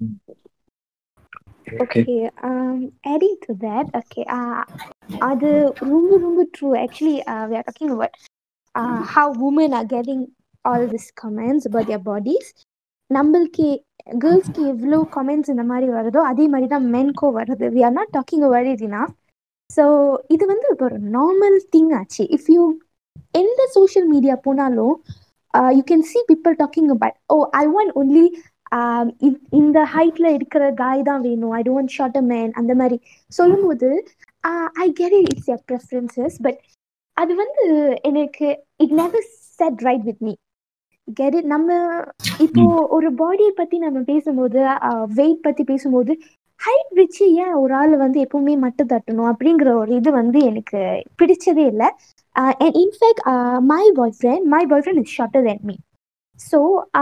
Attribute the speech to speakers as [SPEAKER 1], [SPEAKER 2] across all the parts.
[SPEAKER 1] Okay.
[SPEAKER 2] Okay, um, adding to that, okay, uh, அது ரொம்ப ரொம்ப true. Actually, uh, we are talking about uh, how women are getting all these comments about their bodies. நம்மளுக்கு கேர்ள்ஸ்க்கு எவ்வளோ comments இந்த மாதிரி வருதோ அதே மாதிரி தான் மென்க்கும் வருது we are not talking about it enough so இது வந்து இப்போ ஒரு நார்மல் திங் ஆச்சு இஃப் யூ எந்த சோஷியல் மீடியா போனாலும் you can see people talking about oh I want only இந்த ஹைட்ல இருக்கிற காய் தான் வேணும் I don't short a man அந்த மாதிரி சொல்லும்போது I get it it's your preferences but அது வந்து எனக்கு it never set right with me get it நம்ம இப்போ ஒரு பாடியை பத்தி நம்ம பேசும்போது வெயிட் பத்தி பேசும்போது ஹைட் வச்சு ஏன் ஒரு ஆள் வந்து எப்பவுமே மட்டு தட்டணும் அப்படிங்கிற ஒரு இது வந்து எனக்கு பிடிச்சதே இல்லை and in fact my boyfriend my boyfriend is shorter than me so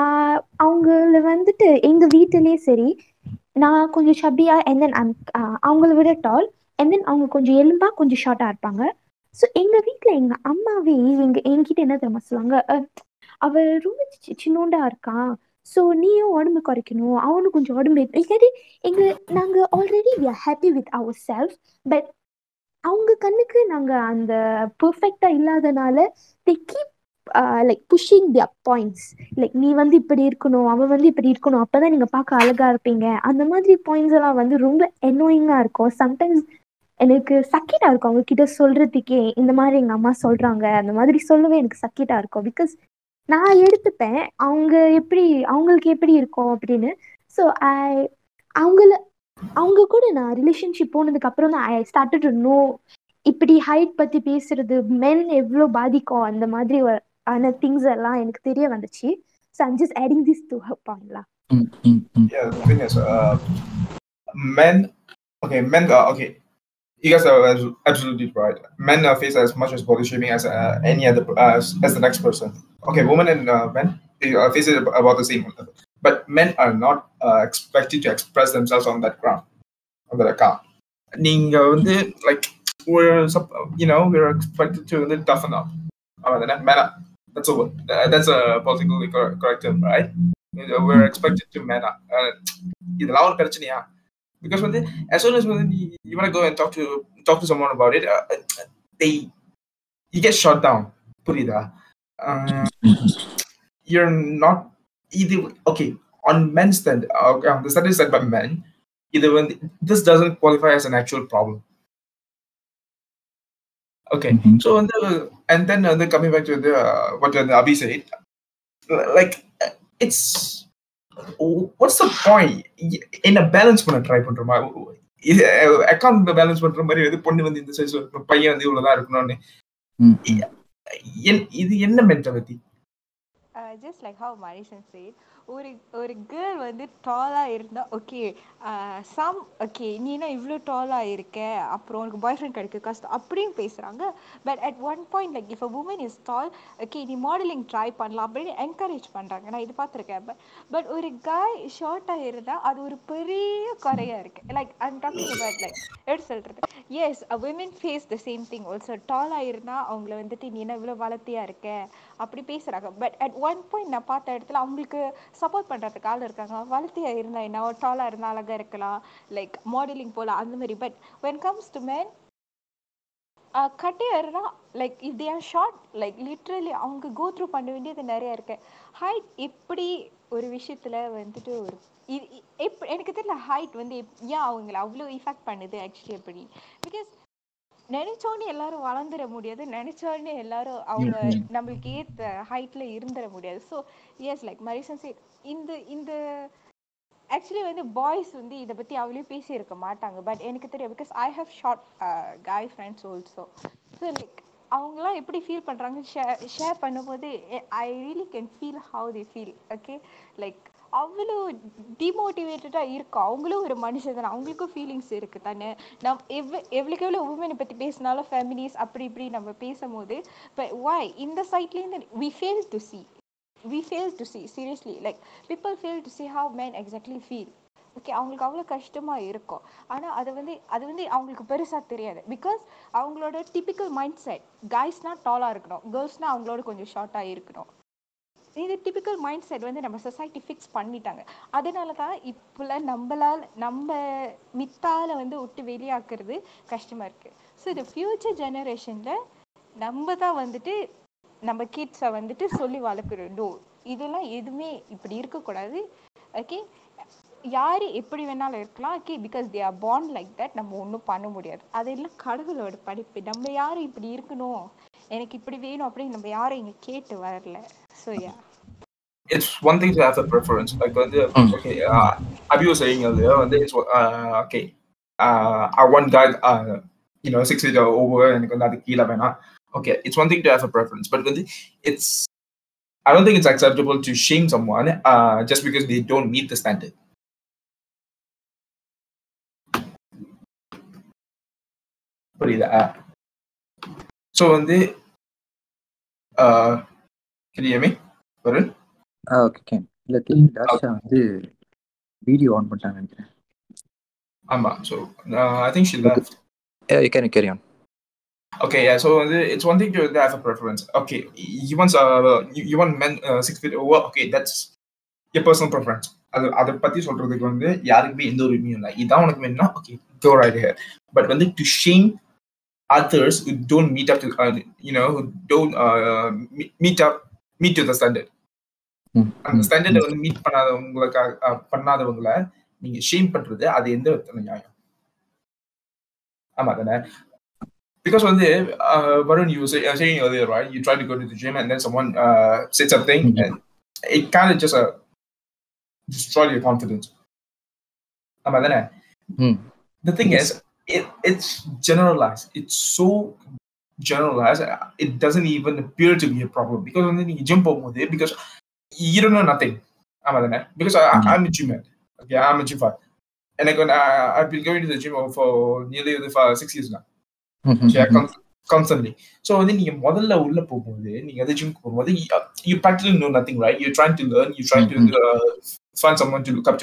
[SPEAKER 2] அவங்கள வந்துட்டு எங்கள் வீட்டிலேயே சரி நான் கொஞ்சம் ஷப்பியா அண்ட் தென் அவங்கள விட டால் அண்ட் தென் அவங்க கொஞ்சம் எலும்பா கொஞ்சம் ஷார்ட்டாக இருப்பாங்க ஸோ எங்கள் வீட்டில் எங்கள் அம்மாவே எங்கள் என்கிட்ட என்ன தெரியுமா சொல்லுவாங்க "அஹ், அவ ரொம்ப சி- சின்னோண்டா இருக்கான் ஸோ நீயும் உடம்பு குறைக்கணும் அவனும் கொஞ்சம் உடம்பு ஏத்து-" இல்லாட்டி எங்க நாங்கள் already we are happy with our self but அவங்க கண்ணுக்கு நாங்கள் அந்த பெர்ஃபெக்டாக இல்லாதனால they keep like pushing their points like நீ வந்து இப்படி இருக்கணும் அவன் வந்து இப்படி இருக்கணும் அப்பதான் நீங்க பார்க்க அழகா இருப்பீங்க அந்த மாதிரி பாயிண்ட்ஸ் எல்லாம் வந்து ரொம்ப என்னோயிங்கா இருக்கும் சம்டைம்ஸ் எனக்கு சக்கிட்டா இருக்கும் அவங்க கிட்ட சொல்றதுக்கே இந்த மாதிரி எங்க அம்மா சொல்றாங்க அந்த மாதிரி சொல்லவே எனக்கு சக்கிட்டா இருக்கும் பிகாஸ் நான் எடுத்துப்பேன் அவங்க எப்படி அவங்களுக்கு எப்படி இருக்கும் அப்படின்னு ஸோ ஐ அவங்கள அவங்க கூட நான் ரிலேஷன்ஷிப் போனதுக்கு அப்புறம் தான் ஐ ஸ்டார்டட் டு நோ இப்படி ஹைட் பத்தி பேசுறது மென் எவ்வளோ பாதிக்கும் அந்த மாதிரி ஒரு- ஆன திங்ஸ் எல்லாம் எனக்கு தெரிய வந்துச்சு so I'm just adding this to பண்ணலாம்
[SPEAKER 1] Mm, mm, mm.
[SPEAKER 3] Yeah, the thing is, uh, men. Okay, men. Uh, okay, you guys are abs- absolutely right. Men uh, face as much as body shaming as uh, any other uh, as, as the next person. Okay, women and uh, men they uh, face it ab- about the same level. But men are not uh, expected to express themselves on that ground, on that account. நீங்க வந்து like we're sup- you know we're expected to வந்து toughen up. Uh, then man up. That's a word. Uh, That's a politically cor- correct term, right? We're expected to man up. Uh, இதெல்லாம் ஒரு பிரச்சனையா because வந்து as soon as when you, you want to go and talk to talk to someone about it uh, they you get shut down புரியுதா uh, you're not either okay on men's stand okay, on the studies said by men either when this doesn't qualify as an actual problem okay
[SPEAKER 1] Mhm.
[SPEAKER 3] so and then, and then uh, then coming back to the uh, what uh, Abhi said like uh, it's what's the point என்ன balance பண்ண try பண்றோமா இது account balance பண்ற மாதிரி வந்து பொண்ணு வந்து இந்த சைஸ் இருக்கணும் பையன் வந்து இவ்வளவுதான் இருக்கணும்னு
[SPEAKER 1] Mm,
[SPEAKER 3] என்- இது என்ன மென்டாலிட்டி
[SPEAKER 4] ஜஸ்ட் லைக் ஹவ் மனிஷன் said ஒரு ஒரு கேர்ள் வந்து டாலாக இருந்தால் ஓகே சம் ஓகே நீ என்ன இவ்வளோ டாலாக இருக்க அப்புறம் உனக்கு பாய் ஃப்ரெண்ட் கிடைக்க கஷ்டம் அப்படியும் பேசுகிறாங்க but at one point like if a woman is tall okay நீ மாடலிங் ட்ரை பண்ணலாம் அப்படின்னு என்கரேஜ் பண்ணுறாங்க நான் இது பார்த்துருக்கேன் பட் பட் ஒரு காய் ஷார்ட்டாக இருந்தால் அது ஒரு பெரிய குறையாக இருக்குது like I'm talking about like எப்படி சொல்கிறது as a women face the same thing also டாலாக இருந்தால் அவங்கள வந்துட்டு நீ என்ன இவ்வளோ வளர்த்தியாக இருக்க அப்படி பேசுகிறாங்க பட் அட் ஒன் பாயிண்ட் நான் பார்த்த இடத்துல அவங்களுக்கு சப்போர்ட் பண்ணுறதுக்கு ஆள் இருக்காங்க வளர்த்தியாக இருந்தால் என்ன டாலாக இருந்தால் அழகாக இருக்கலாம் லைக் மாடலிங் போகலாம் அந்த மாதிரி but when comes to men கட்டையர்னா like if they are short like literally அவங்க கோ த்ரூ பண்ண வேண்டியது நிறைய இருக்கு ஹைட் எப்படி ஒரு விஷயத்துல வந்துட்டு ஒரு இது இ- எப் எனக்கு தெரியல ஹைட் வந்து எப்- ஏன் அவங்கள அவ்வளோ இஃபெக்ட் பண்ணுது ஆக்சுவலி எப்படி பிகாஸ் நினைச்சோடனே எல்லாரும் வளர்ந்துட முடியாது நினைச்சோடனே எல்லாரும் அவங்க
[SPEAKER 1] Mhm.
[SPEAKER 4] நம்மளுக்கு ஏத்த ஹைட்ல இருந்துட முடியாது ஸோ எஸ் லைக் மரிசன் சே இந்த இந்த ஆக்சுவலி வந்து பாய்ஸ் வந்து இதை பற்றி அவ்வளோ பேசியிருக்க மாட்டாங்க பட் எனக்கு தெரியும் because I have short guy friends also so like அவங்களாம் எப்படி ஃபீல் பண்ணுறாங்க ஷேர் ஷேர் பண்ணும்போது I really can feel how the feel okay like அவ்வளோ டிமோட்டிவேட்டடாக இருக்கும் அவங்களும் ஒரு மனுஷன் தானே அவங்களுக்கும் ஃபீலிங்ஸ் இருக்குது தானே நம் எவ் எவ்வளோக்கு எவ்வளோ உமனை பற்றி பேசினாலும் ஃபேமிலிஸ் அப்படி இப்படி நம்ம பேசும்போது பட் வாய் இந்த சைட்லேருந்து we fail to see we fail to see seriously like people fail to see how men exactly feel okay அவங்களுக்கு அவ்வளோ கஷ்டமாக இருக்கும் ஆனால் அது வந்து அது வந்து அவங்களுக்கு பெருசாக தெரியாது பிகாஸ் அவங்களோட டிபிக்கல் மைண்ட் செட் காய்ஸ்னால் டாலாக இருக்கணும் கேர்ள்ஸ்னால் அவங்களோட கொஞ்சம் ஷார்ட்டாக இருக்கணும் இது டிபிக்கல் மைண்ட் செட் வந்து நம்ம சொசைட்டி ஃபிக்ஸ் பண்ணிட்டாங்க அதனால தான் இப்போலாம் நம்மளால் நம்ம மித்தால வந்து விட்டு வெளியாக்குறது கஷ்டமாக இருக்குது ஸோ இது ஃப்யூச்சர் ஜெனரேஷனில் நம்ம தான் வந்துட்டு நம்ம கிட்ஸை வந்துட்டு சொல்லி வளர்க்குறோம் டோ இதெல்லாம் எதுவுமே இப்படி இருக்கக்கூடாது ஓகே யார் எப்படி வேணாலும் இருக்கலாம் okay because they are born like that நம்ம ஒன்றும் பண்ண முடியாது அதெல்லாம் கடவுளோட படிப்பு நம்ம யாரும் இப்படி இருக்கணும் எனக்கு இப்படி வேணும் அப்படின்னு நம்ம யாரும் இங்கே கேட்டு வரல so yeah
[SPEAKER 3] it's one thing to have a preference. Like when the,
[SPEAKER 1] Mm.
[SPEAKER 3] okay, uh, Abhi was saying earlier, when it's uh, okay, uh, I want guy, uh, you know, six feet or over and another kilo Okay, it's one thing to have a preference, but when the, it's, I don't think it's acceptable to shame someone uh, just because they don't meet the standard. புரியுதா so வந்து can you hear me Varun
[SPEAKER 1] ஆ okay can இல்லை டாஷா வந்து video on பண்ணிட்டாங்க நினைக்கிறேன்
[SPEAKER 3] ஆமா so I think she left
[SPEAKER 1] uh you can carry on
[SPEAKER 3] Okay, yeah. So uh, it's one thing to have a preference. Okay, you want uh, you, you want men uh, six feet over. Okay, that's your personal preference. அது அதை பத்தி சொல்றதுக்கு வந்து யாருக்குமே எந்த ஒரு உரிமையும் இல்லை இதான் உனக்கு வேணும்னா okay go right here but வந்து to shame others who don't meet up to uh, you know who don't uh, meet- meet up meet to the standard அந்த ஸ்டாண்டர்டை வந்து மீட் பண்ணாதவங்களுக்காக அஹ், பண்ணாதவங்கள நீங்க ஷேம் பண்றது அது எந்த விதத்துல நியாயம் ஆமா தானே because வந்து uh, Varun, you were say, uh, saying earlier, right? You try to go to the gym and then someone uh, said something,
[SPEAKER 1] Mhm.
[SPEAKER 3] and it kind of just uh, destroy your confidence. ஆமா தானே
[SPEAKER 1] ம்
[SPEAKER 3] the thing
[SPEAKER 1] Yes.
[SPEAKER 3] is, it it's generalized. It's so generalized. uh, It doesn't even appear to be a problem because when you jump over there, because you don't know nothing. I'm because I,
[SPEAKER 1] Mhm.
[SPEAKER 3] I'm a gym head. Okay, I'm a gym fan. And I got, uh, I've been going to the gym for nearly the five, six years now. Yeah, con- constantly. So வந்து நீங்க முதல்ல உள்ள போகும்போது நீங்க வந்து gym போகும்போது you- you practically know nothing, right? You're trying to learn. You're trying
[SPEAKER 1] Mhm.
[SPEAKER 3] to uh, find someone to look up to.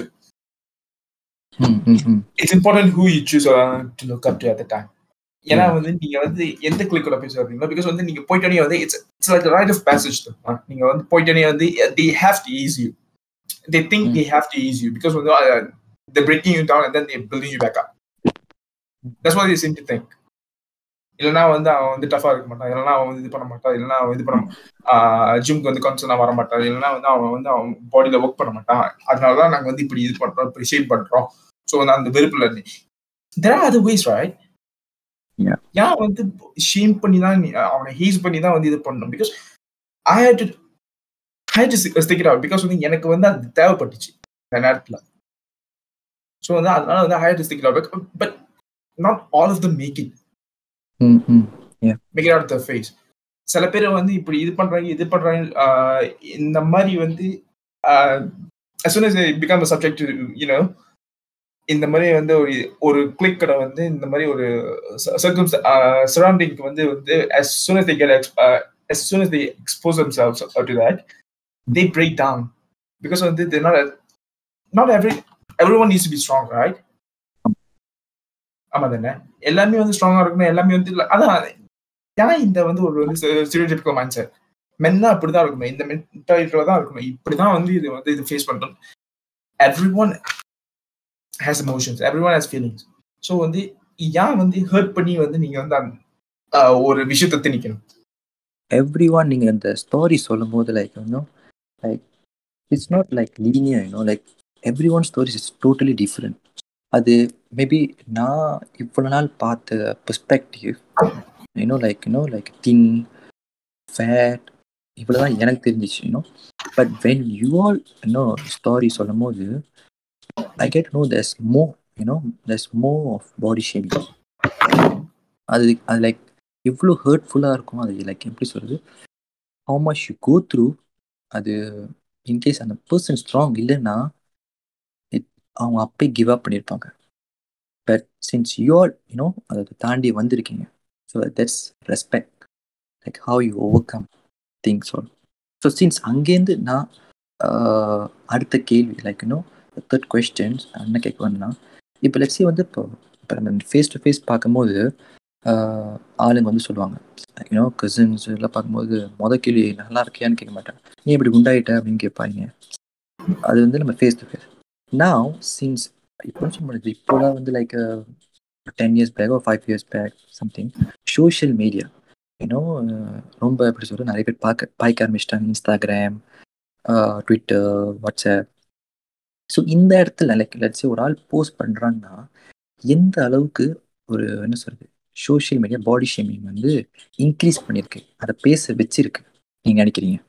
[SPEAKER 1] ம் ம் ம்
[SPEAKER 3] it's important who you choose uh, to look up to at the time. ஏன்னா வந்து நீங்க வந்து எந்த கிளிக்கோட போய் சொல்றீங்களோ பிகாஸ் வந்து நீங்க போயிட்டே வந்து it's it's like rite of passage தான் நீங்க வந்து போயிட்டே வந்து they have to ease you they think they have to ease you because வந்து they breaking you down and then they building you back up that's what they seem to think இல்லைன்னா வந்து அவன் வந்து டஃபா இருக்க மாட்டான் இல்லைன்னா அவன் வந்து இது பண்ண மாட்டான் இல்லைன்னா அவன் இது பண்ண ஜிம்க்கு வந்து கான்சனா வர மாட்டான் இல்லைன்னா வந்து அவன் வந்து அவன் பாடியில ஒர்க் பண்ண மாட்டான் அதனாலதான் நாங்க வந்து இப்படி இது பண்றோம் இப்படி ஷேப் பண்றோம் ஸோ வந்து அந்த வெறுப்புல இருந்து there are other ways right
[SPEAKER 1] Yeah.
[SPEAKER 3] ஏன் வந்து ஷேம் பண்ணி தான் நீ அவனை ஹீஸ் பண்ணி தான் வந்து இது பண்ணணும் because I had to I had to stick it out because வந்து எனக்கு வந்து அது தேவைப்பட்டுச்சு அந்த நேரத்துல ஸோ வந்து அதனால வந்து I had to stick it out but not all of the make it
[SPEAKER 1] hmm hmm
[SPEAKER 3] make it out the face சில பேர் வந்து இப்படி இது பண்றாங்க இது பண்றாங்க ஆஹ் இந்த மாதிரி வந்து ஆஹ் as soon as they become a subject to you know இந்த மாதிரி வந்து ஒரு ஒரு கிளிக் கடை வந்து இந்த மாதிரி ஒரு சர்க்கம் சரௌண்டிங்க்கு வந்து வந்து as soon as they get ex- uh, as soon as they expose themselves to that they break down because வந்து they're not a, not every everyone needs to be strong right ஆமா தானே எல்லாமே வந்து ஸ்ட்ராங்கா இருக்கணும் எல்லாமே வந்து இல்ல- அதான் ஏன் இந்த வந்து ஒரு வந்து ஸ்டீரியோடைபிக்கல் மைண்ட் செட் மென்னா அப்படிதான் இருக்கணும் இந்த மென்டாலிட்டியில தான் இருக்கணும் இப்படிதான் வந்து இது வந்து இது ஃபேஸ் பண்றோம் everyone has emotions everyone has feelings so வந்து ஏன் வந்து ஹர்ட் பண்ணி வந்து நீங்க வந்து அந்த ஆஹ், ஒரு விஷயத்தை திணிக்கணும்
[SPEAKER 1] எவ்ரி ஒன் நீங்கள் அந்த ஸ்டோரி சொல்லும் போது லைக் இன்னும் like it's not like linear you know like everyone stories is totally different அது மேபி நான் இவ்வளோ நாள் பார்த்த perspective you know like you know like thin fat இவ்வளோ தான் எனக்கு தெரிஞ்சிச்சு you know but when you all you know story சொல்லும் போது I get no there's more you know there's more of body shaming அது அது லைக் எவ்வளோ ஹர்ட்ஃபுல்லாக இருக்கும் அது லைக் எப்படி சொல்கிறது how much you go through அது இன்கேஸ் அந்த பர்சன் ஸ்ட்ராங் இல்லைன்னா it- அவங்க அப்பே கிவ் அப் பண்ணியிருப்பாங்க பட் சின்ஸ் யூஆர் யூனோ அதை தாண்டி வந்திருக்கீங்க so that's respect like how you overcome things all so since அங்கேருந்து நான் ஆஹ், அடுத்த கேள்வி லைக் இன்னும் தேர்ட் கொஸ்டின்ஸ் என்ன கேட்க வேணும்னா இப்போ லட்சி வந்து இப்போ இப்போ நம்ம ஃபேஸ் டு ஃபேஸ் பார்க்கும்போது ஆஹ் ஆளுங்க வந்து சொல்லுவாங்க யூனோ கசின்ஸ் எல்லாம் பார்க்கும்போது மொத கேள்வி நல்லா இருக்கியான்னு கேட்க மாட்டாங்க நீ இப்படி குண்டாயிட்ட அப்படின்னு கேட்பாங்க அது வந்து நம்ம ஃபேஸ் டு ஃபேஸ் நான் சின்ஸ் இப்போ சொல்ல முடியாது இப்போலாம் வந்து லைக் டென் இயர்ஸ் பேக் ஒரு five years back something social media you know ரொம்ப எப்படி சொல்கிறது நிறைய பேர் பார்க்க பார்க்க ஆரம்பிச்சிட்டாங்க இன்ஸ்டாகிராம் ட்விட்டர் வாட்ஸ்அப் ஸோ இந்த இடத்துல லைக் லட்சி ஒரு ஆள் போஸ்ட் பண்ணுறாங்கன்னா எந்த அளவுக்கு ஒரு என்ன சொல்றது சோஷியல் மீடியா பாடி ஷேமிங் வந்து இன்க்ரீஸ் பண்ணியிருக்கு அதை பேச வச்சிருக்கு நீங்கள் நினைக்கிறீங்க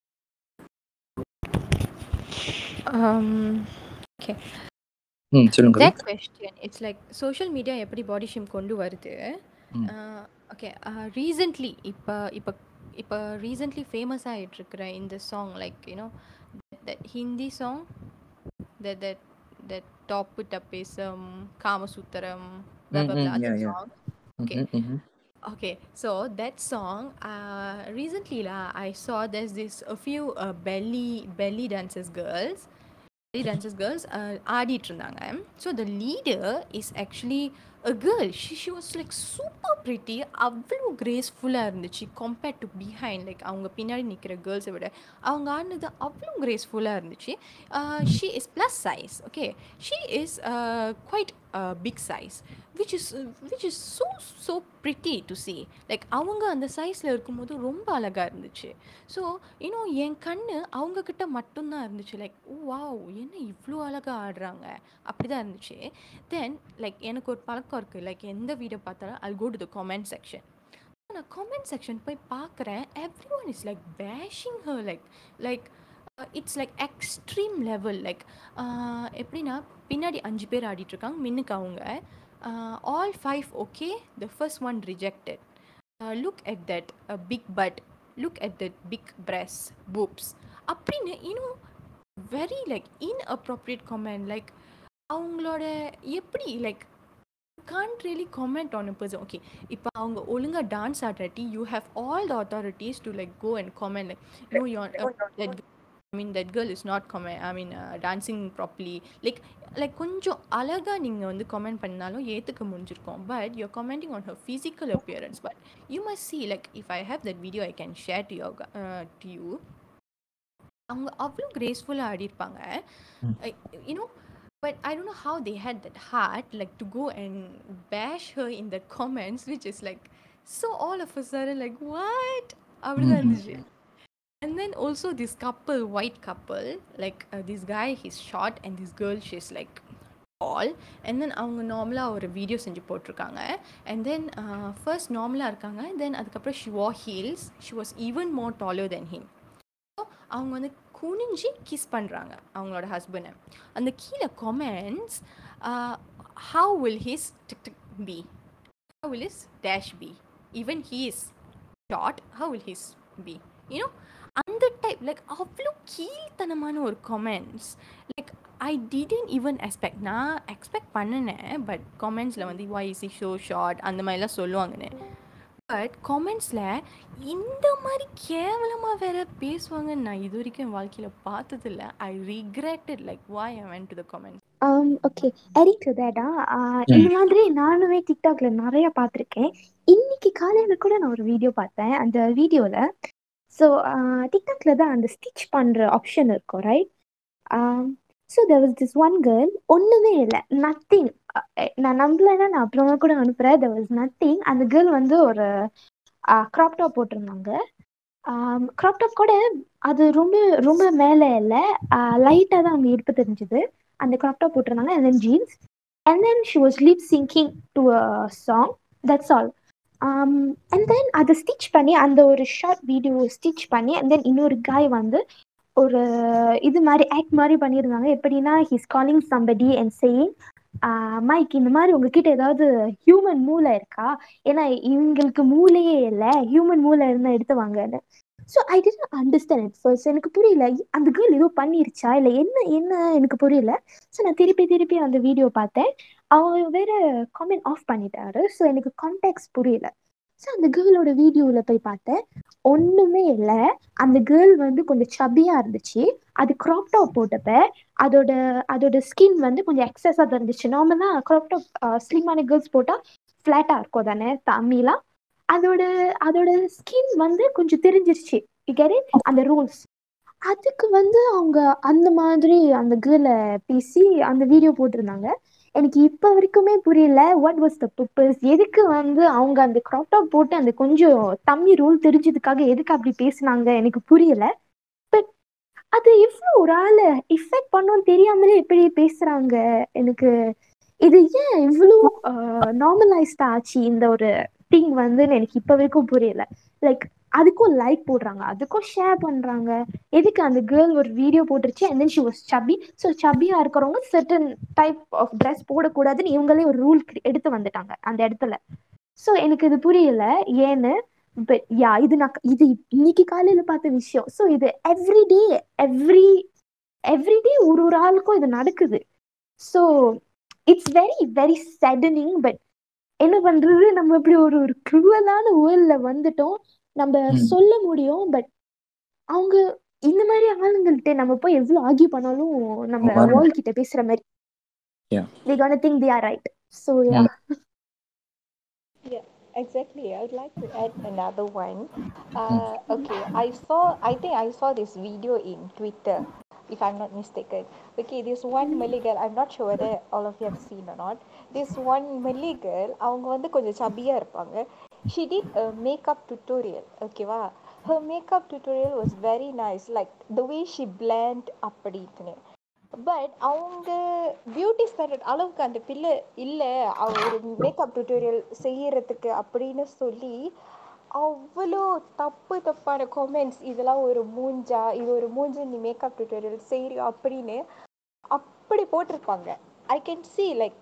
[SPEAKER 4] Um, okay.
[SPEAKER 1] ம் சொல்லுங்க
[SPEAKER 4] That question, it's like social media எப்படி பாடி ஷேம் கொண்டு வருது
[SPEAKER 1] ம்.
[SPEAKER 4] ஓகே ரீசெண்ட்லி இப்போ இப்போ இப்போ ரீசெண்ட்லி ஃபேமஸ் ஆகிட்டு இருக்கிற இந்த song like you know that Hindi song that that that டாப்பு டப்பேசம் காமசூத்திரம்
[SPEAKER 1] ம், ம்,
[SPEAKER 4] அந்த
[SPEAKER 1] yeah, yeah.
[SPEAKER 4] Song okay.
[SPEAKER 1] ம்ஹும், ம்ஹும்.
[SPEAKER 4] Okay, so that song, uh, recently la, I saw there's this a few uh, belly belly dancers girls, belly dancers girls uh, ஆடிட்டு இருந்தாங்க. So the leader is actually a girl. She she was like super pretty, அவ்வளோ கிரேஸ்ஃபுல்லாக இருந்துச்சு compared to behind like அவங்க பின்னாடி நிற்கிற கேர்ள்ஸை விட அவங்க ஆடினது அவ்வளோ கிரேஸ்ஃபுல்லாக இருந்துச்சு she is plus size okay she is quite big size which is which is so so pretty to see like அவங்க அந்த சைஸில் இருக்கும்போது ரொம்ப அழகாக இருந்துச்சு ஸோ இன்னும் என் கண்ணு அவங்க கிட்ட மட்டும்தான் இருந்துச்சு லைக் ஓ வாவ் என்ன இவ்வளோ அழகாக ஆடுறாங்க அப்படி தான் இருந்துச்சு தென் லைக் எனக்கு ஒரு பழக்கம் இருக்குது லைக் எந்த வீடியோ பார்த்தாலும் all go to the comment section நான் கமெண்ட் செக்ஷன் போய் பார்க்குறேன் everyone is like bashing her like like it's like extreme level like எப்படின்னா பின்னாடி அஞ்சு பேர் ஆடிட்டு இருக்காங்க மின்னுக்கு அவங்க all five okay the first one rejected look at that big but look at that big bras boobs அப்படின்னு இன்னும் very like inappropriate comment like அவங்களோட எப்படி like can't really comment on a person okay இப்போ அவங்க ஒழுங்கா dance ஆடுறாட்டி you have all the authorities to like go and comment like no you're uh, that I mean that girl is not comment I mean uh, dancing properly like like கொஞ்சம் அழகா நீங்க வந்து comment பண்ணாலும் ஏத்துக்க முடிஞ்சிருக்கும் but you're commenting on her physical appearance but you must see like if I have that video I can share to your uh, to you அவங்க அவ்வளோ கிரேஸ்ஃபுல்லாக ஆடிருப்பாங்க
[SPEAKER 1] ம்.
[SPEAKER 4] You know but I don't know how they had that heart like to go and bash her in the comments which is like so all of a sudden like what அப்படிதான்
[SPEAKER 1] ம், ம்.
[SPEAKER 4] இருந்துச்சு and then also this couple white couple like uh, this guy he's short and this girl she's like tall and then அவங்க நார்மலாக ஒரு video செஞ்சு போட்டிருக்காங்க and then uh, first நார்மலாக இருக்காங்க then அதுக்கப்புறம் she wore heels she was even more taller than him So, அவங்க வந்து குனிஞ்சு கிஸ் பண்ணுறாங்க அவங்களோட ஹஸ்பண்டை அந்த கீழே comments uh, how will his tick tick be how will his dash be even he is short how will his be you know அந்த type like அவ்வளோ கீழ்த்தனமான ஒரு comments like I didn't even expect நான் expect பண்ணினேன் but கமெண்ட்ஸில் வந்து வாய் is show short அந்த மாதிரிலாம் சொல்லுவாங்கன்னு பட் கமெண்ட்ஸில் இந்த மாதிரி கேவலமாக வேற பேசுவாங்கன்னு நான் இது வரைக்கும் என் வாழ்க்கையில் பார்த்ததில்ல I regretted like why I went to the comment
[SPEAKER 2] um okay adding to that ஆ இந்த மாதிரி நானுமே டிக்டாக்ல நிறைய பார்த்திருக்கேன் இன்னைக்கு காலையில கூட நான் ஒரு வீடியோ பார்த்தேன் அந்த வீடியோல ஸோ டிக்டாக்ல தான் அந்த ஸ்டிச் பண்ற ஆப்ஷன் இருக்கும் right so there was this one girl ஒண்ணுமே இல்லை நத்திங் நான் நம்பலைன்னா நான் அப்புறமா கூட அனுப்புறேன் தேர் வாஸ் நத்திங் அந்த கேர்ள் வந்து ஒரு க்ராப் டாப் போட்டிருந்தாங்க க்ராப் டாப் கூட அது ரொம்ப ரொம்ப மேலே இல்லை லைட்டாக தான் அவங்க எடுப்பு தெரிஞ்சுது அந்த க்ராப் டாப் போட்டிருந்தாங்க and then jeans and then she was lip syncing to a song that's all um, and then அதை ஸ்டிச் பண்ணி அந்த ஒரு ஷார்ட் வீடியோ ஸ்டிச் பண்ணி and then இன்னொரு guy வந்து ஒரு இது மாதிரி ஆக்ட் மாதிரி பண்ணியிருந்தாங்க எப்படின்னா he's calling somebody and saying mike இந்த மாதிரி உங்ககிட்ட ஏதாவது ஹியூமன் மூளை இருக்கா ஏன்னா இவங்களுக்கு மூளையே இல்லை ஹியூமன் மூளை இருந்தால் எடுத்து வாங்கன்னு so I didn't understand it first எனக்கு புரியல அந்த கேர்ள் ஏதோ பண்ணிருச்சா இல்லை என்ன என்ன எனக்கு புரியல ஸோ நான் திருப்பி திருப்பி அந்த வீடியோ பார்த்தேன் அவங்க வேற காமெண்ட் ஆஃப் பண்ணிட்டாரு ஸோ எனக்கு கான்டாக்ட்ஸ் புரியல ஸோ அந்த கேர்ளோட வீடியோவில் போய் பார்த்தேன் ஒன்றுமே இல்லை அந்த கேர்ள் வந்து கொஞ்சம் சபியாக இருந்துச்சு அது க்ராப் டாப் போட்டப்ப அதோட அதோட ஸ்கின் வந்து கொஞ்சம் எக்ஸஸாக தான் இருந்துச்சு நார்மலாக க்ராப் டாப் ஸ்லிமான கேர்ள்ஸ் போட்டால் ஃப்ளாட்டா இருக்கும் தானே தம்மிலாம் அதோட அதோட ஸ்கின் வந்து கொஞ்சம் தெரிஞ்சிருச்சு கெட் அந்த ரூல்ஸ் அதுக்கு வந்து அவங்க அந்த மாதிரி அந்த கேர்ளை பேசி அந்த வீடியோ போட்டிருந்தாங்க எனக்கு இப்ப வரைக்குமே புரியல வாட் வாஸ் த பர்பஸ் எதுக்கு வந்து அவங்க அந்த crop top போட்டு அந்த கொஞ்சம் தம்மி ரூல் தெரிஞ்சதுக்காக எதுக்கு அப்படி பேசுனாங்க எனக்கு புரியல பட் அது எவ்வளோ ஒரு ஆளை இஃபெக்ட் பண்ணோம் தெரியாமலே எப்படி பேசுறாங்க எனக்கு இது ஏன் இவ்வளோ நார்மலைஸ்ட் ஆச்சு இந்த ஒரு திங் வந்து எனக்கு இப்ப வரைக்கும் புரியல லைக் அதுக்கும் லைக் போடுறாங்க அதுக்கும் ஷேர் பண்றாங்க எதுக்கு அந்த கேர்ள் ஒரு வீடியோ போட்டுருச்சு and then she was chubby so சப்பியா இருக்கிறவங்க சர்டன் டைப் ஆஃப் ட்ரெஸ் போடக்கூடாதுன்னு இவங்களே ஒரு ரூல் எடுத்து வந்துட்டாங்க அந்த இடத்துல ஸோ எனக்கு இது புரியல ஏன்னு பட் யா இது நான் இது இன்னைக்கு காலையில பார்த்த விஷயம் ஸோ இது எவ்ரிடே எவ்ரி எவ்ரிடே ஒரு ஒரு ஆளுக்கும் இது நடக்குது so it's very very saddening but என்ன பண்றது நம்ம இப்படி ஒரு ஒரு க்ரூவலான வேர்ல்ட்ல வந்துட்டோம் நம்ம
[SPEAKER 1] ம்.
[SPEAKER 2] சொல்ல முடியும் பட் அவங்க இந்த மாதிரி ஆளுங்கள்ட்ட நம்ம போய் எவ்வளவு ஆர்கியூ பண்ணாலும் நம்ம
[SPEAKER 1] வரணும்.
[SPEAKER 2] வேர்ல்ட் கிட்ட பேசுற மாதிரி
[SPEAKER 1] Yeah.
[SPEAKER 2] they gonna think they are right so yeah
[SPEAKER 4] Exactly. I would like to add another one. Uh, okay, I saw. I think I saw this video in Twitter, if I'm not mistaken. Okay, this one Malay girl. I'm not sure whether all of you have seen or not. This one Malay girl. அவங்க வந்து கொஞ்சம் சபியா இருப்பாங்க. She did a makeup tutorial. ஓகேவா her makeup tutorial was very nice. Like the way she blend அப்படின்ட்டுன்னு but அவங்க beauty standard அளவுக்கு அந்த பிள்ளை இல்லை அவ ஒரு மேக்கப் டியூட்டோரியல் செய்யறதுக்கு அப்படின்னு சொல்லி அவ்வளோ தப்பு தப்பான கமெண்ட்ஸ் இதெல்லாம் ஒரு மூஞ்சா இது ஒரு மூஞ்சு நீ மேக்கப் டியூட்டோரியல் செய்யறியா அப்படின்னு அப்படி போட்டிருப்பாங்க ஐ கேன் see லைக்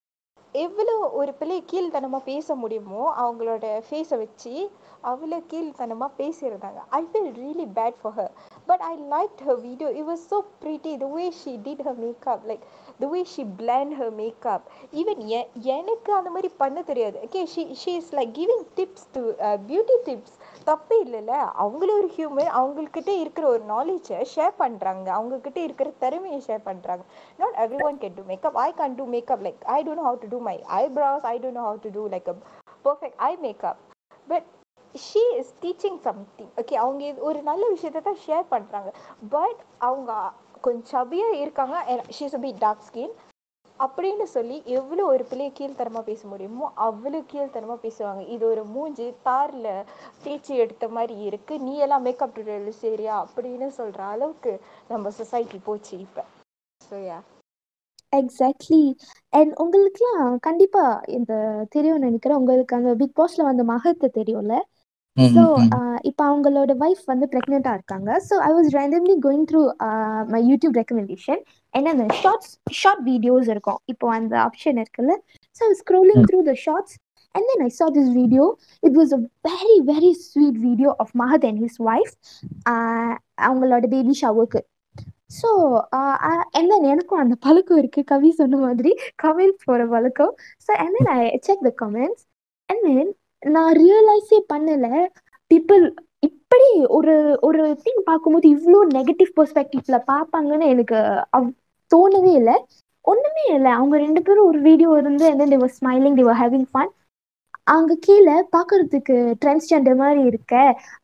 [SPEAKER 4] எவ்வளோ ஒரு பிள்ளை கீழ்த்தனமாக பேச முடியுமோ அவங்களோட ஃபேஸை வச்சு அவ்வளோ கீழ்த்தனமாக பேசியிருந்தாங்க I feel really bad for her but I like her video it was so pretty the way she did her makeup like the way she blend her makeup even எ எனக்கு அந்த மாதிரி பண்ண தெரியாது okay she she is like giving tips to uh, beauty tips தப்பே இல்லைல்ல அவங்களும் ஒரு ஹியூமன் அவங்கக்கிட்ட இருக்கிற ஒரு நாலேஜை ஷேர் பண்ணுறாங்க அவங்கக்கிட்ட இருக்கிற திறமையை ஷேர் பண்ணுறாங்க not everyone can do makeup i can't do makeup like i don't know how to do my eyebrows i don't know how to do like a perfect eye makeup but she is teaching something okay அவங்க இது ஒரு நல்ல விஷயத்தை தான் share பண்றாங்க but அவங்க கொஞ்சம் சபியா இருக்காங்க and she's a bit dark skin அப்படின்னு சொல்லி எவ்வளோ ஒரு பிள்ளைய கீழ்த்தரமா பேச முடியுமோ அவ்வளோ கீழ்த்தரமா பேசுவாங்க இது ஒரு மூஞ்சி தார்ல தேய்ச்சி எடுத்த மாதிரி இருக்கு நீ எல்லாம் மேக்கப் டுட்டோரியல் சரியா அப்படின்னு சொல்ற அளவுக்கு நம்ம சொசைட்டி போச்சு இப்ப ஸோ யா
[SPEAKER 2] எக்ஸாக்ட்லி அண்ட் உங்களுக்குலாம் கண்டிப்பா இந்த தெரியும் நினைக்கிறேன் உங்களுக்கு அந்த பிக் பாஸ்ல வந்த மகத்தை தெரியும்ல
[SPEAKER 1] ம்,
[SPEAKER 2] ஸோ
[SPEAKER 1] ம், ம்.
[SPEAKER 2] இப்போ அவங்களோட ஒய்ஃப் வந்து ப்ரெக்னெண்ட்டாக இருக்காங்க so I was randomly going through my YouTube recommendation என்ன அந்த ஷார்ட்ஸ் ஷார்ட் வீடியோஸ் இருக்கும் இப்போ அந்த ஆப்ஷன் இருக்குல்ல ஸோ ஸ்க்ரோலிங்
[SPEAKER 1] ம்.
[SPEAKER 2] Through the shorts And then I saw this video. It was a very, very sweet video of Mahad and his wife. Uh, அவங்களோட baby ஷவருக்கு so and then எனக்கும் அந்த பழக்கம் இருக்கு கவி சொன்ன மாதிரி கமெண்ட்ஸ் போகிற பழக்கம் so and then I check the comments and then நான் ரியலைஸே பண்ணல பீப்புள் இப்படி ஒரு ஒரு திங் பார்க்கும்போது இவ்வளோ நெகட்டிவ் பெர்ஸ்பெக்டிவ்ல பார்ப்பாங்கன்னு எனக்கு அவ்- தோணவே இல்லை ஒண்ணுமே இல்லை அவங்க ரெண்டு பேரும் ஒரு வீடியோ இருந்து and then they were smiling they were having fun அங்க கீழே பார்க்கறதுக்கு டிரான்ஸ்ஜெண்டர் மாதிரி இருக்க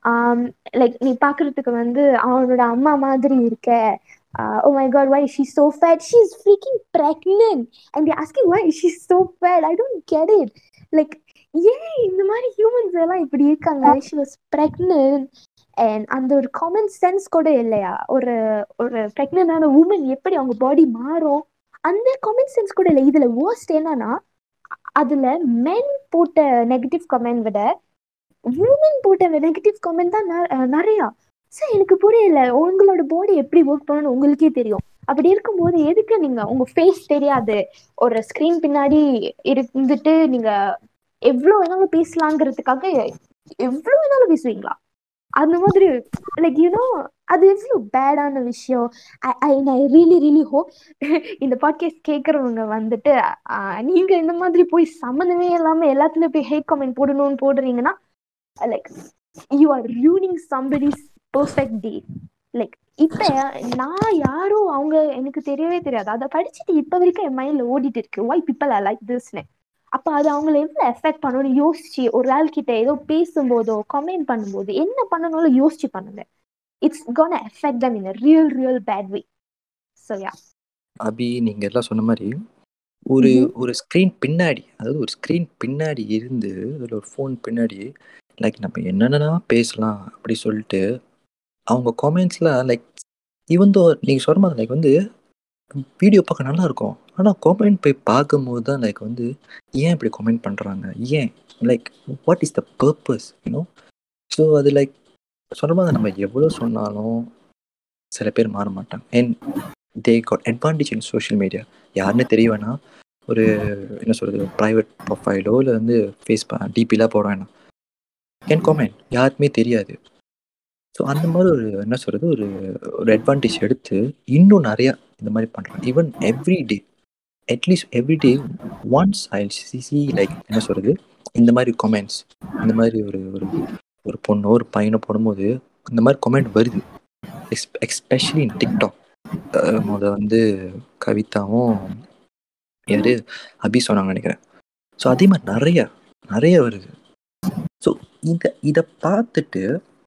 [SPEAKER 2] லைக் நீ பார்க்கறதுக்கு வந்து அவனோட அம்மா மாதிரி இருக்க oh my God why she so fat she is freaking pregnant and they asking why she so fat I don't get it like ஏன் இந்த மாதிரி ஹியூமன்ஸ் எல்லாம் இப்படி இருக்காங்க ஷி வாஸ் பிரெக்னன்ட் அண்ட் அந்த ஒரு காமன் சென்ஸ் கூட இல்லையா ஒரு ஒரு பிரெக்னன்டான உமன் எப்படி அவங்க பாடி மாறும் அந்த காமன் சென்ஸ் கூட இல்லை இதுல worst என்னன்னா அதுல மென் போட்ட நெகட்டிவ் கமெண்ட் விட உமன் போட்ட நெகட்டிவ் கமெண்ட் தான் நெ- அஹ் நிறையா சார் எனக்கு புரியல உங்களோட பாடி எப்படி ஒர்க் பண்ணணும்னு உங்களுக்கே தெரியும் அப்படி இருக்கும்போது எதுக்கு நீங்க உங்க ஃபேஸ் தெரியாது ஒரு ஸ்கிரீன் பின்னாடி இருந்துட்டு நீங்க எவ்வளவு வேணாலும் பேசலாங்கிறதுக்காக எவ்வளவு வேணாலும் பேசுவீங்களா அந்த மாதிரி லைக் யூனோ அது எவ்வளவு பேடான விஷயம் I I really really hope இந்த பாட்காஸ்ட் கேட்குறவங்க வந்துட்டு ஆஹ், நீங்க இந்த மாதிரி போய் சம்மந்தமே இல்லாம எல்லாத்துலயும் போய் ஹேட் கமெண்ட் போடணும்னு போடுறீங்கன்னா like you are ruining somebody's perfect day like இப்ப நான் யாரும் அவங்க எனக்கு தெரியவே தெரியாது அதை படிச்சுட்டு இப்ப வரைக்கும் என் மைண்ட்ல ஓடிட்டு இருக்கு ஒய் பீப்பிள் ஆர் லைக் திஸ்னு அப்ப அது அவங்கள எவ்வளவு எஃபெக்ட் பண்ணணும்னு யோசிச்சு ஒரு ஆள் கிட்ட ஏதோ பேசும்போதோ கமெண்ட் பண்ணும்போது என்ன பண்ணணும்னு யோசிச்சு பண்ணுங்க it's gonna affect them in real real bad way so yeah
[SPEAKER 1] Abhi நீங்க எல்லாம் சொன்ன மாதிரி ஒரு ஒரு ஸ்க்ரீன் பின்னாடி அதாவது ஒரு ஸ்க்ரீன் பின்னாடி இருந்து அதில் ஒரு ஃபோன் பின்னாடி லைக் நம்ம என்னென்னா பேசலாம் அப்படி சொல்லிட்டு அவங்க காமெண்ட்ஸ்லாம் லைக் ஈவன் தோ நீங்கள் சொல்கிற மாதிரி லைக் வந்து வீடியோ பார்க்க நல்லா இருக்கும் ஆனால் காமெண்ட் போய் பார்க்கும்போது தான் லைக் வந்து ஏன் இப்படி கமெண்ட் பண்ணுறாங்க ஏன் like what is the purpose you know so அது லைக் சொல்கிற மாதிரி நம்ம எவ்வளோ சொன்னாலும் சில பேர் மாற மாட்டாங்க and they got advantage in social media யாருன்னு தெரிய வேணாம் ஒரு என்ன சொல்கிறது ப்ரைவேட் ப்ரொஃபைலோ இல்லை வந்து ஃபேஸ் டிபிலாம் போட வேணாம் கேன் காமெண்ட் யாருக்குமே தெரியாது ஸோ அந்த மாதிரி ஒரு என்ன சொல்கிறது ஒரு ஒரு அட்வான்டேஜ் எடுத்து இன்னும் நிறையா இந்த மாதிரி பண்ணுறாங்க even every day at least every day once I see like என்ன சொல்கிறது இந்த மாதிரி கமெண்ட்ஸ் இந்த மாதிரி ஒரு ஒரு ஒரு பொண்ணோ ஒரு பையனோ போடும்போது இந்த மாதிரி கமெண்ட் வருது எக்ஸ் எக்ஸ்பெஷலி இன் டிக்டாக் முத வந்து கவிதாவும் யாரு அபி சொன்னாங்க நினைக்கிறேன் ஸோ அதே மாதிரி நிறைய நிறைய வருது ஸோ இதை இதை பார்த்துட்டு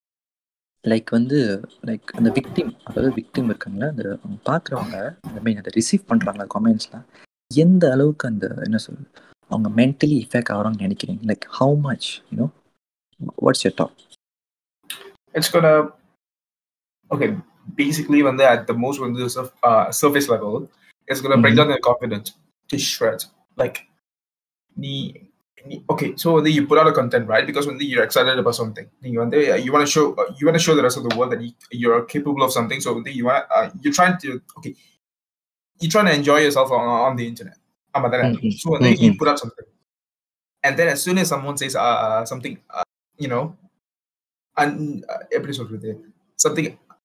[SPEAKER 1] லைக் வந்து லைக் அந்த விக்டிம் அதாவது விக்டிம் இருக்காங்களா அந்த அவங்க பார்க்குறவங்க அந்த மீன் அதை ரிசீவ் பண்ணுறாங்க கமெண்ட்ஸ்லாம் எந்த அளவுக்கு அந்த என்ன சொல்றது அவங்க மென்டலி இஃபெக்ட் ஆகிறாங்கன்னு நினைக்கிறீங்க like how much you know what's your talk
[SPEAKER 3] it's gonna okay basically when they're at the most when the surf, uh, surface level it's gonna break
[SPEAKER 1] Mhm.
[SPEAKER 3] down their confidence to shreds like நீ நீ- okay so when you put out a content right because when you're excited about something நீங்க வந்து you want to show you want to show the rest of the world that you, you're capable of something so வந்து you want uh, you're trying to okay you're trying to enjoy yourself on, on the internet ஆமா தானே
[SPEAKER 1] Mhm.
[SPEAKER 3] so when you
[SPEAKER 1] Mhm.
[SPEAKER 3] put out something and then as soon as someone says uh, uh, something uh, you know and uh, எப்படி சொல்றது something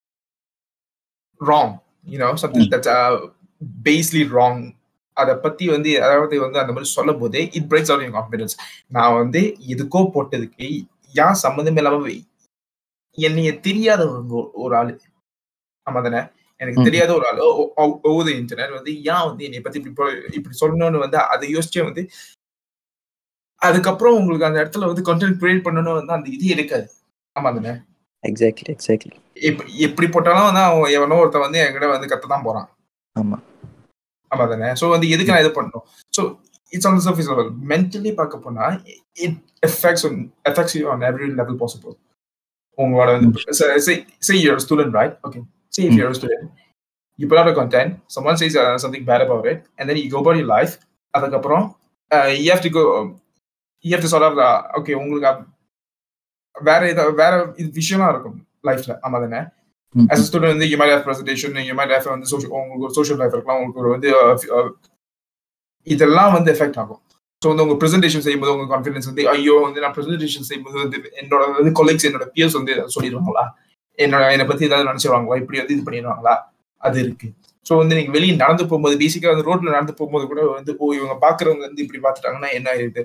[SPEAKER 3] wrong you know something
[SPEAKER 1] Mm.
[SPEAKER 3] that's uh, basely wrong அதை பத்தி வந்து அதாவது வந்து அந்த மாதிரி சொல்லும் போதே இட் பிரேக்ஸ் அவுட் என் கான்ஃபிடன்ஸ் நான் வந்து எதுக்கோ போட்டதுக்கு ஏன் சம்மந்தம் இல்லாம வை- என்னைய தெரியாத ஒரு ஒரு ஆளு ஆமா தானே எனக்கு
[SPEAKER 1] ம்.
[SPEAKER 3] தெரியாத ஒரு ஆளு ஓது இன்டர்நெட் வந்து ஏன் வந்து என்னை பத்தி இப்படி போ- இப்படி சொல்லணும்னு வந்து அதை யோசிச்சே வந்து அதுக்கப்புறம் உங்களுக்கு அந்த இடத்துல வந்து கண்டென்ட் கிரியேட் பண்ணணும் வந்து அந்த இது இருக்காது ஆமா தானே
[SPEAKER 1] எக்ஸாக்ட்லி எக்ஸாக்ட்லி
[SPEAKER 3] எப்- எப்படி போட்டாலும் வந்து அவன் எவனோ ஒருத்தன் வந்து என்கிட்ட வந்து கத்த தான் போறான்
[SPEAKER 1] ஆமாம்
[SPEAKER 3] ஆமா தானே ஸோ வந்து எதுக்கு நான் இது பண்ணணும் so it's on surface level mentally பார்க்க போனா it affects affects you on every level possible உங்களோட வந்து say your student right okay say if your student you put out a content, someone says uh, something bad about it, and then you go about your life. அதுக்கப்புறம் uh, you have to go, you have to sort of, uh, okay, உங்களுக்கு அப்- வேற ஏதாவது வேற இது விஷயமா இருக்கும் லைஃப்ல ஆமா தானே as a student வந்து you might have presentation you might have வந்து social உங்களுக்கு ஒரு social life இருக்கலாம் உங்களுக்கு ஒரு வந்து uh, uh, இதெல்லாம் வந்து எஃபெக்ட் ஆகும் ஸோ வந்து உங்க ப்ரெசன்டேஷன் செய்யும்போது உங்க கான்ஃபிடன்ஸ் வந்து ஐயோ வந்து நான் ப்ரெசன்டேஷன் செய்யும்போது வந்து என்னோட வந்து கொலீக்ஸ் என்னோட பியர்ஸ் வந்து ஏதாவது சொல்லிடுவாங்களா என்னோட என்னை பத்தி ஏதாவது நினைச்சிருவாங்களா இப்படி வந்து இது பண்ணிடுவாங்களா அது இருக்கு ஸோ வந்து நீங்க வெளியே நடந்து போகும்போது பேசிக்கா வந்து ரோட்ல நடந்து போகும்போது கூட வந்து ஓ இவங்க பாக்குறவங்க வந்து இப்படி பார்த்துட்டாங்கன்னா என்ன ஆயிடுது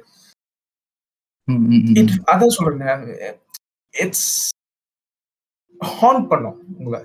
[SPEAKER 3] It- அதான் சொல்றேன் இட்ஸ் ஹார்ன் பண்ணும் உங்களை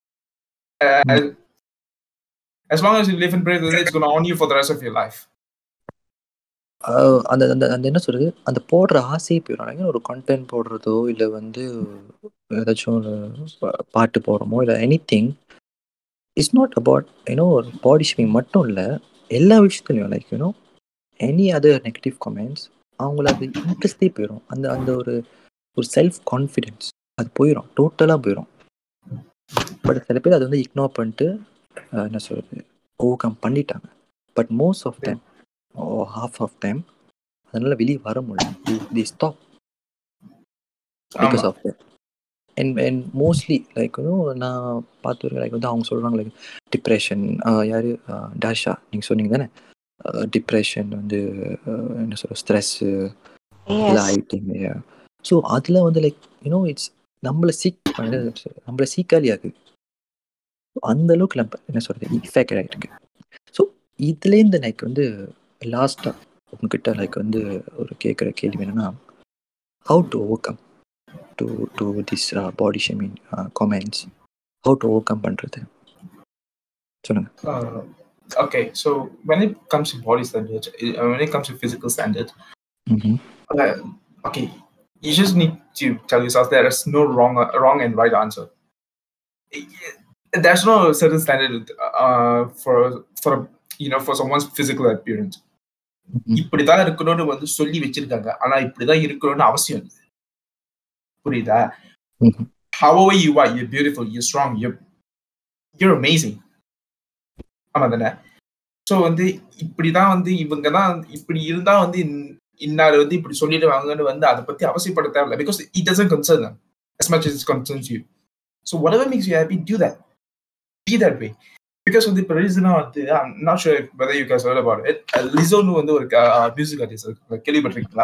[SPEAKER 3] as long as you live and breathe with it, it's going to own you for the rest of your life.
[SPEAKER 1] ஆஹ் அந்த அந்த அந்த என்ன சொல்றது அந்த போடுற ஆசையே போயிடும் ஏன்னா ஒரு கண்டென்ட் போடுறதோ இல்லை வந்து ஏதாச்சும் ஒரு பா- பாட்டு போடுறோமோ இல்லை anything it's not about you know ஒரு பாடி ஷேமிங் மட்டும் இல்லை எல்லா விஷயத்துலையும் like you know any other negative comments அவங்கள அது இன்ட்ரெஸ்டே போயிடும் அந்த அந்த ஒரு ஒரு செல்ஃப் கான்ஃபிடென்ஸ் அது போயிடும் டோட்டலாக போயிடும் பட் சில பேர் அதை வந்து இக்னோர் பண்ணிட்டு ஆஹ் என்ன சொல்றது ஓவர் கம் பண்ணிட்டாங்க but most of time oh half of time அதனால வெளியே வர முடியல தி ஸ்டாப் பிகாஸ்
[SPEAKER 3] ஆமா.
[SPEAKER 1] Of that and and mostly like நான் பார்த்து லைக் வந்து அவங்க சொல்கிறாங்க லைக் டிப்ரெஷன் யார் டாஷா நீங்கள் சொன்னீங்க தானே டிப்ரெஷன் வந்து ஆஹ் என்ன சொல்ற ஸ்ட்ரெஸ்ஸு எல்லாம் ஆயிட்டீங்க ஸோ அதில் வந்து லைக் யூனோ இட்ஸ் நம்மளை சீக் பண்ண நம்மளை சீக்காளி ஆகுது அந்த அளவுக்கு நம்ம என்ன சொல்றது இஃபெக்ட் ஆகிருக்கு ஸோ இதுலேருந்து லைக் வந்து லாஸ்ட்டாக உங்ககிட்ட லைக் வந்து ஒரு கேட்குற கேள்வி என்னன்னா how to overcome to to this body shaming comments how to overcome பண்ணுறது சொல்லுங்க
[SPEAKER 3] Uh, okay, so when it comes to body standards, uh, when it comes to physical standards,
[SPEAKER 1] Mhm.
[SPEAKER 3] uh, okay, you just need to tell yourself there is no wrong, uh, wrong and right answer. There's no certain standard uh, for for you know for someone's physical appearance.
[SPEAKER 1] Mhm.
[SPEAKER 3] இப்படிதான் இருக்கணும்னு வந்து சொல்லி வச்சிருக்காங்க ஆனா இப்படிதான் இருக்கணும்னு அவசியம் இல்லை புரியுதா
[SPEAKER 1] Mhm.
[SPEAKER 3] however you are you're beautiful you're strong you're you're amazing ஆமா தானே ஸோ வந்து இப்படிதான் வந்து இவங்க தான் இப்படி இருந்தா வந்து இன்- இன்னாரு வந்து இப்படி சொல்லிடுவாங்கன்னு வந்து அதை பத்தி அவசியப்பட தேவையில்ல because it doesn't concern them as much as it concerns you so whatever makes you happy do that be that way because வந்து இப்போ ரீசனா வந்து I'm not sure if whether you guys heard about it uh, லிசோன்னு வந்து ஒரு music artist கேள்விப்பட்டிருக்கீங்களா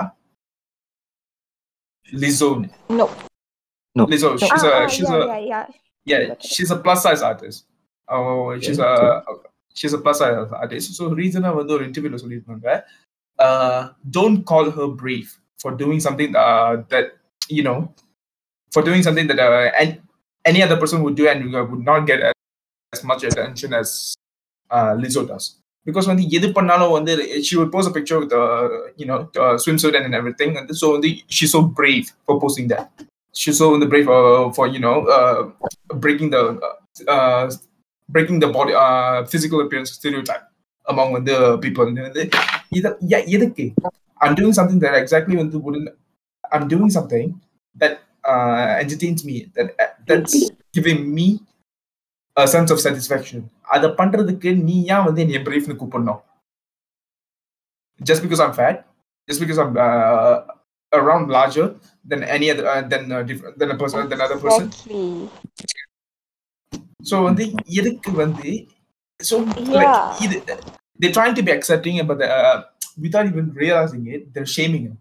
[SPEAKER 3] லிசோன்
[SPEAKER 4] No.
[SPEAKER 1] No.
[SPEAKER 3] லிசோ
[SPEAKER 2] Ah,
[SPEAKER 3] she's a
[SPEAKER 2] ah,
[SPEAKER 3] she's
[SPEAKER 2] yeah,
[SPEAKER 3] a
[SPEAKER 2] yeah, yeah.
[SPEAKER 3] yeah
[SPEAKER 2] Got it.
[SPEAKER 3] she's a plus size artist oh she's a she's a plus size artist so reason வந்து ஒரு இன்டர்வியூல சொல்லியிருந்தாங்க uh don't call her brave for doing something uh, that you know for doing something that uh, an- any other person would do and uh, would not get as, as much attention as uh, Lizzo does because when எது பண்ணாலும் வந்து she would post a picture with the you know the swimsuit and everything and so வந்து she's so brave for posting that she's so the brave uh, for you know uh, breaking the uh, breaking the body uh, physical appearance stereotype among the people வந்து இத- எ- எதுக்கு I'm doing something that exactly வந்து wouldn't I'm doing something that uh, entertains me that that's giving me a sense of satisfaction அதை பண்றதுக்கு நீ ஏன் வந்து என்னைய பிரேஃப்னு கூப்பிடணும் just because I'm fat just because I'm uh, around larger than any other uh, than uh, different than a person than another person
[SPEAKER 4] Exactly.
[SPEAKER 3] so வந்து எதுக்கு வந்து so
[SPEAKER 4] Yeah.
[SPEAKER 3] like இது they're trying to be accepting but uh, without even realizing it they're shaming him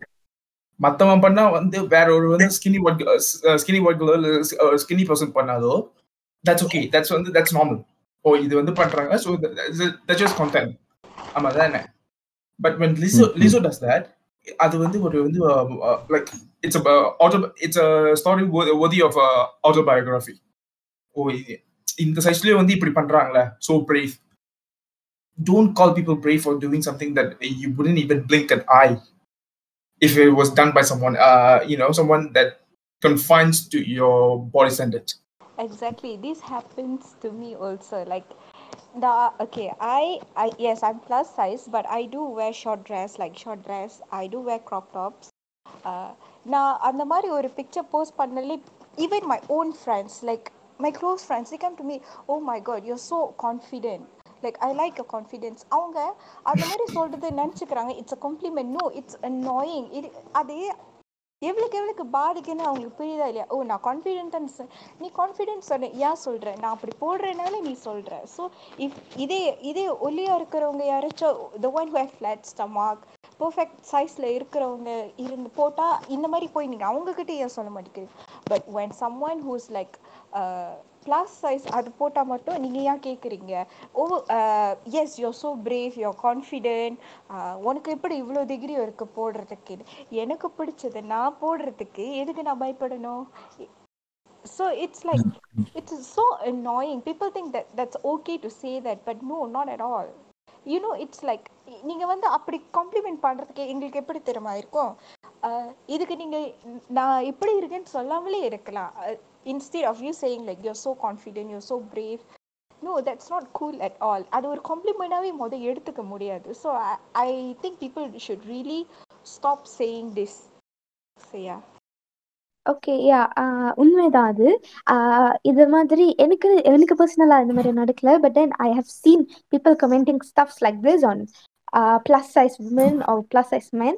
[SPEAKER 3] மத்தவன் பண்ணா வந்து வேற ஒரு வந்து skinny work skinny work skinny person பண்ணாதோ தட்ஸ் ஓகே தட்ஸ் வந்து தட்ஸ் நார்மல் ஓ இது வந்து பண்றாங்க ஸோ தட்ஸ் ஜஸ்ட் கான்டென்ட் ஆமா தானே but when Lizzo
[SPEAKER 1] Mhm.
[SPEAKER 3] Lizzo does that அது வந்து ஒரு வந்து like it's auto it's a story worthy of autobiography oh இது- இந்த சைஸ்லயே வந்து இப்படி பண்றாங்களே so brave don't call people brave for doing something that you wouldn't even blink an eye if it was done by someone uh you know someone that confines to your body standards
[SPEAKER 4] Exactly. This happens to me also. Like the okay, I I yes, I'm plus size, but I do wear short dress, like short dress. I do wear crop tops. Uh, நான் அந்த மாதிரி ஒரு picture post பண்ணலே even my own friends like my close friends they come to me oh my god you're so confident like I like a confidence அவங்க அந்த மாதிரி சொல்றது நினச்சிக்கிறாங்க it's a compliment no it's annoying இது அது எவ்வளோக்கு எவ்வளோக்கு பாதிக்குன்னு அவங்களுக்கு புரியுதா இல்லையா ஓ நான் கான்ஃபிடென்ட்னு நீ கான்ஃபிடென்ட் சொன்ன ஏன் சொல்கிற நான் அப்படி போடுறேனால நீ சொல்கிற ஸோ இஃப் இதே இதே ஒல்லியாக இருக்கிறவங்க யாராச்சும் the one who have flat stomach perfect சைஸில் இருக்கிறவங்க இருந்து போட்டால் இந்த மாதிரி போய் நீங்கள் அவங்கக்கிட்ட ஏன் சொல்ல மாட்டேங்கிறீங்க but when someone who's like plus size அது போட்டால் மட்டும் நீங்கள் ஏன் கேட்குறீங்க oh yes you so brave you confident உனக்கு எப்படி இவ்வளோ டிகிரி இருக்கு போடுறதுக்கு எனக்கு பிடிச்சது நான் போடுறதுக்கு எதுக்கு நான் பயப்படணும் so it's like it's so annoying people think that that's okay to say that but no not at all you know it's like நீங்க வந்து அப்படி காம்ப்ளிமெண்ட் பண்றதுக்கு எங்களுக்கு எப்படி தெரியுமா இருக்கும் அஹ் இதுக்கு நீங்க நான் எப்படி இருக்கேன்னு சொல்லாமலே இருக்கலாம் instead of you saying like you're so confident you're so brave no that's not cool at all அது ஒரு காம்ப்ளிமெண்டாகவே முதல் எடுத்துக்க முடியாது so I think people should really stop saying this சரியா
[SPEAKER 2] ஓகே யா உண்மைதான் அது ஆஹ் இது மாதிரி எனக்கு எனக்கு பர்சனலா இந்த மாதிரி நடக்கல but then I have seen people commenting stuffs like this on plus size women or plus size men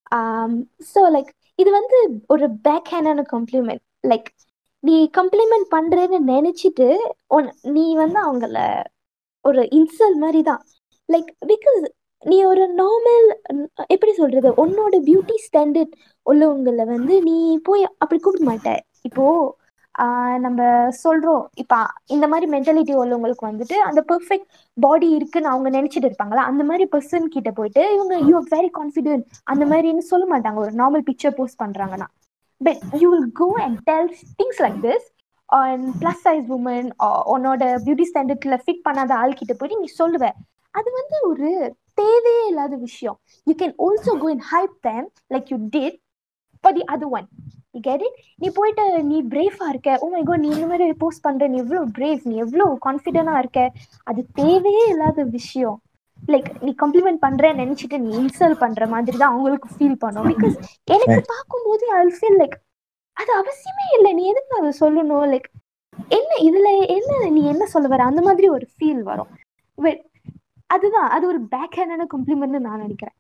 [SPEAKER 2] so like இது வந்து ஒரு பேக் ஹேண்டான காம்ப்ளிமெண்ட் லைக் நீ கம்ப்ளிமெண்ட் பண்றேன்னு நினைச்சிட்டு உன் நீ வந்து அவங்கள ஒரு இன்சல் மாதிரி தான் லைக் பிகாஸ் நீ ஒரு நார்மல் எப்படி சொல்றது உன்னோட பியூட்டி ஸ்டாண்டர்ட் உள்ளவங்கள வந்து நீ போய் அப்படி கூப்பிட மாட்ட இப்போ ஆஹ் நம்ம சொல்றோம் இப்ப இந்த மாதிரி மென்டாலிட்டி உள்ளவங்களுக்கு வந்துட்டு அந்த பெர்ஃபெக்ட் பாடி இருக்குன்னு அவங்க நினைச்சிட்டு இருப்பாங்களா அந்த மாதிரி பர்சன் கிட்ட போயிட்டு இவங்க யூ ஆர் வெரி கான்ஃபிடென்ட் அந்த மாதிரின்னு சொல்ல மாட்டாங்க ஒரு நார்மல் பிக்சர் போஸ்ட் பண்றாங்கன்னா but you will go and tell things like this plus size woman உன்னோட பியூட்டி ஸ்டாண்டர்ட்ல ஃபிட் பண்ணாத ஆள் கிட்ட போயிட்டு நீ சொல்லுவ அது வந்து ஒரு தேவையே இல்லாத விஷயம் you can also go in hype them like you did for the other one you get it நீ போயிட்டு நீ பிரேஃபா இருக்க ஓ மை காட் நீ இந்த மாதிரி போஸ்ட் பண்ற நீ எவ்வளவு பிரேவ் நீ எவ்வளவு கான்ஃபிடென்டா இருக்க அது தேவையே இல்லாத விஷயம் லைக் நீ காம்ப்ளிமெண்ட் பண்றேன்னு நினைச்சிட்டு நீ இன்சல்ட் பண்ற மாதிரி தான் அவங்களுக்கு ஃபீல் பண்ணும் பிகாஸ் எனக்கு பார்க்கும்போது ஐ ஃபீல் லைக் அது அவசியமே இல்லை நீ எதுக்கு அதை சொல்லணும் லைக் என்ன இதுல என்ன நீ என்ன சொல்ல வர அந்த மாதிரி ஒரு ஃபீல் வரும் பட் அதுதான் அது ஒரு பேக் ஹேண்டான காம்ப்ளிமெண்ட்னு நான் நினைக்கிறேன்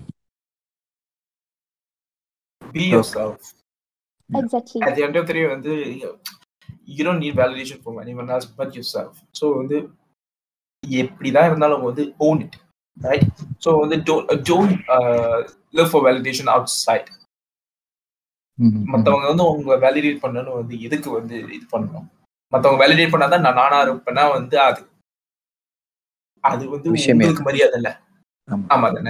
[SPEAKER 3] Be yourself.
[SPEAKER 2] Exactly
[SPEAKER 3] At the end of the day, வந்து you don't need validation from anyone else but yourself. So வந்து எப்படிதான் இருந்தாலும் வந்து own it, right? So வந்து don't uh, don't uh, look for validation outside. மத்தவங்க வந்து உங்களை validate பண்ணணும் வந்து எதுக்கு வந்து இது பண்ணணும் மத்தவங்க வேலிடேட் பண்ணாதான் நான் நானா இருப்பேன்னா வந்து அது அது வந்து
[SPEAKER 1] விஷயமே
[SPEAKER 3] உங்களுக்கு மரியாதை இல்ல
[SPEAKER 1] ஆமா.
[SPEAKER 3] ஆமா தானே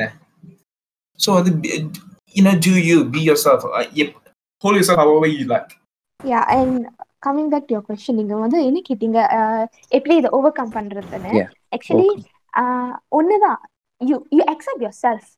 [SPEAKER 3] சோ வந்து you know do you be yourself uh, yep. hold yourself however you like
[SPEAKER 2] yeah and coming back to your question நீங்க வந்து என்ன கேட்டீங்க அஹ், எப்படி இதை ஓவர் கம் பண்றதுன்னு
[SPEAKER 1] Yeah.
[SPEAKER 2] ஆக்சுவலி ஒண்ணுதான் you you accept yourself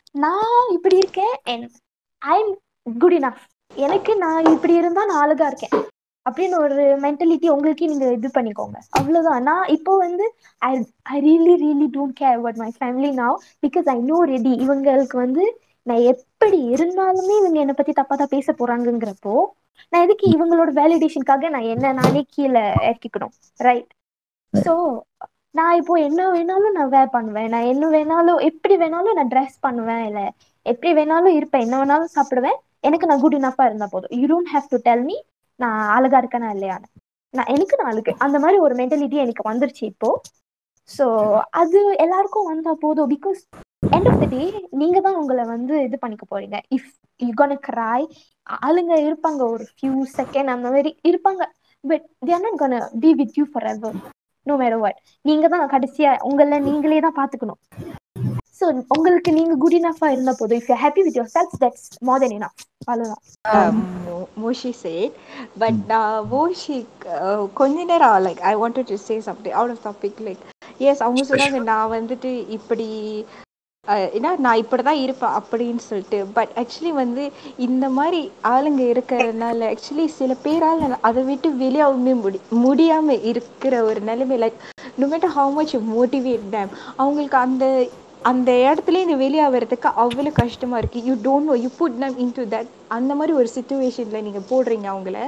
[SPEAKER 2] நான் இப்படி இருக்கேன் and I am good enough எனக்கு நான் இப்படி இருந்தா நான் அழகா இருக்கேன் அப்படின்னு ஒரு மென்டாலிட்டி உங்களுக்கு நீங்க இது பண்ணிக்கோங்க அவ்வளவுதான் நான் இப்போ வந்து I I really really don't care about my family now because I know ready இவங்களுக்கு வந்து நான் எப்படி இருந்தாலுமே இவங்க என்னை பத்தி தப்பா தான் பேச போறாங்கங்கிறப்போ நான் எதுக்கு இவங்களோட வேலிடேஷனுக்காக நான் என்ன நானே கீழே இறக்கிக்கணும் ரைட் ஸோ நான் இப்போ என்ன வேணாலும் நான் வேர் பண்ணுவேன் நான் என்ன வேணாலும் எப்படி வேணாலும் நான் ட்ரெஸ் பண்ணுவேன் இல்லை எப்படி வேணாலும் இருப்பேன் என்ன வேணாலும் சாப்பிடுவேன் எனக்கு நான் குட் இனஃபா இருந்தா போதும் you don't have to tell me நான் அழகா இருக்கேனா இல்லையான்னு நான் எனக்கு நான் அழுக்கு அந்த மாதிரி ஒரு மென்டாலிட்டி எனக்கு வந்துருச்சு இப்போ ஸோ அது எல்லாருக்கும் வந்தா போதும் because end of the day நீங்க தான் உங்களை வந்து இது பண்ணிக்க போறீங்க இஃப் யூ கோன் கிராய் ஆளுங்க இருப்பாங்க ஒரு ஃபியூ செகண்ட் அந்த மாதிரி இருப்பாங்க but they're not gonna be with you forever no matter what நீங்க தான் கடைசியா உங்களை நீங்களே தான் பாத்துக்கணும் ஸோ உங்களுக்கு நீங்க குட் இனஃபா இருந்த போதும் if you happy with yourself that's more than enough அவ்வளோதான்
[SPEAKER 4] um, Mo- Moshi said, but uh, Moshi uh, கொஞ்ச நேரம் like I wanted to say something out of topic like yes அவங்க சொன்னாங்க நான் வந்துட்டு இப்படி அஹ், ஏன்னா நான் இப்படிதான் இருப்பேன் அப்படின்னு சொல்லிட்டு பட் ஆக்சுவலி வந்து இந்த மாதிரி ஆளுங்க இருக்கிறதுனால ஆக்சுவலி சில பேரால அதை விட்டு வெளியாகவே முடி முடியாம இருக்கிற ஒரு நிலைமை like no matter how much you motivate them அவங்களுக்கு அந்த அந்த இடத்துல இருந்து வெளியாகிறதுக்கு அவ்வளோ கஷ்டமா இருக்கு you don't know you put them into that அந்த மாதிரி ஒரு சுச்சுவேஷன்ல நீங்க போடுறீங்க அவங்கள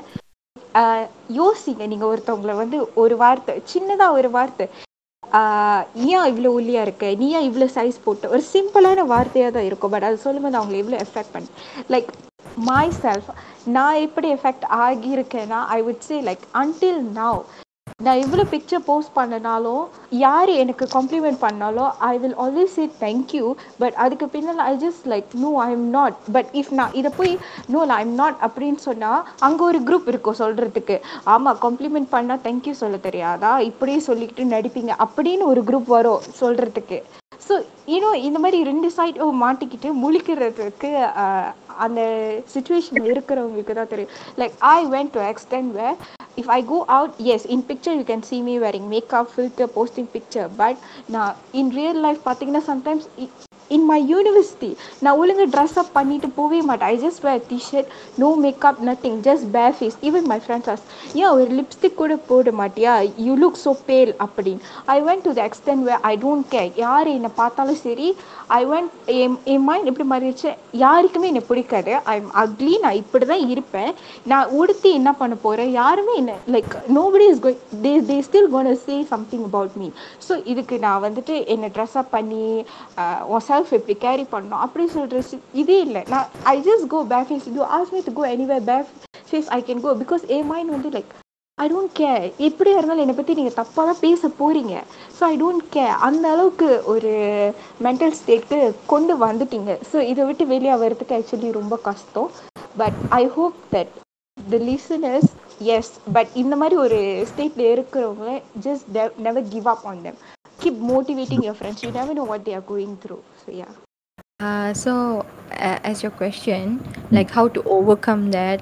[SPEAKER 4] ஆஹ் யோசிங்க நீங்க ஒருத்தவங்கள வந்து ஒரு வார்த்தை சின்னதா ஒரு வார்த்தை ஆஹ் ஏன் இவ்வளோ ஒல்லியா இருக்க நீ ஏன் இவ்வளோ சைஸ் போட்ட ஒரு சிம்பிளான வார்த்தையா தான் இருக்கும் பட் அது சொல்லும்போது அவங்களை எவ்வளோ எஃபெக்ட் பண்ணு லைக் மை செல்ஃப் நான் எப்படி எஃபெக்ட் ஆகியிருக்கேன்னா I would say like until now நான் இவ்வளோ பிக்சர் போஸ்ட் பண்ணனாலும் யார் எனக்கு காம்ப்ளிமெண்ட் பண்ணாலும் I will always say thank you but அதுக்கு பின்னால் I just like no I am not but if நான் இதை போய் நோ ஐ எம் நாட் அப்படின்னு சொன்னால் அங்கே ஒரு குரூப் இருக்கும் சொல்கிறதுக்கு ஆமாம் காம்ப்ளிமெண்ட் பண்ணால் தேங்க்யூ சொல்ல தெரியாதா இப்படியே சொல்லிக்கிட்டு நடிப்பீங்க அப்படின்னு ஒரு குரூப் வரும் சொல்கிறதுக்கு ஸோ யூனோ இந்த மாதிரி ரெண்டு சைட் மாட்டிக்கிட்டு முழிக்கிறதுக்கு ஆஹ், அந்த சுச்சுவேஷன் இருக்கிறவங்களுக்கு தான் தெரியும் like I went to extent where if I go out, yes, in picture you can see me wearing makeup, filter, posting picture. But now in real life, பார்த்தீங்கன்னா sometimes i- in my university, நான் ஒழுங்கா dress up பண்ணிட்டு போவே மாட்டேன் I just wear t-shirt, no makeup, nothing, just bare face. Even my friends ask, ஏன் ஒரு lipstick கூட போட மாட்டியா you look so pale அப்படின்னு I went to the extent where I don't care யார் என்னை பார்த்தாலும் சரி ஐ went என் என் மைண்ட் எப்படி மாறிடுச்சு யாருக்குமே என்னை பிடிக்காது ஐ எம் அக்லி நான் இப்படி தான் இருப்பேன் நான் உடுத்தி என்ன பண்ண போகிறேன் யாருமே என்ன like nobody is going they they still gonna say something about me so இதுக்கு நான் வந்துட்டு என்னை ட்ரெஸ் அப் பண்ணி ஆஹ், உன் செல்ஃப் எப்படி கேரி பண்ணணும் அப்படி சொல்கிற இதே இல்லை நான் I just go back face you as me to go anyway back face I can go because என் மைண்ட் வந்து லைக் ஐ டோன்ட் கேர் எப்படியா இருந்தாலும் என்னை பற்றி நீங்கள் தப்பாக தான் பேச போகிறீங்க ஸோ ஐ டோன்ட் கேர் அந்த அளவுக்கு ஒரு மென்டல் ஸ்டேட்க்கு கொண்டு வந்துட்டீங்க ஸோ இதை விட்டு வெளியே வரதுக்கு ஆக்சுவலி ரொம்ப கஷ்டம் but I hope that the listeners as but இந்த மாதிரி ஒரு ஸ்டேட்டில் இருக்கிறவங்க just never give up on them keep motivating your friends you never know what they are going through so yeah
[SPEAKER 5] Uh, so, uh, as your question, like how to overcome that, like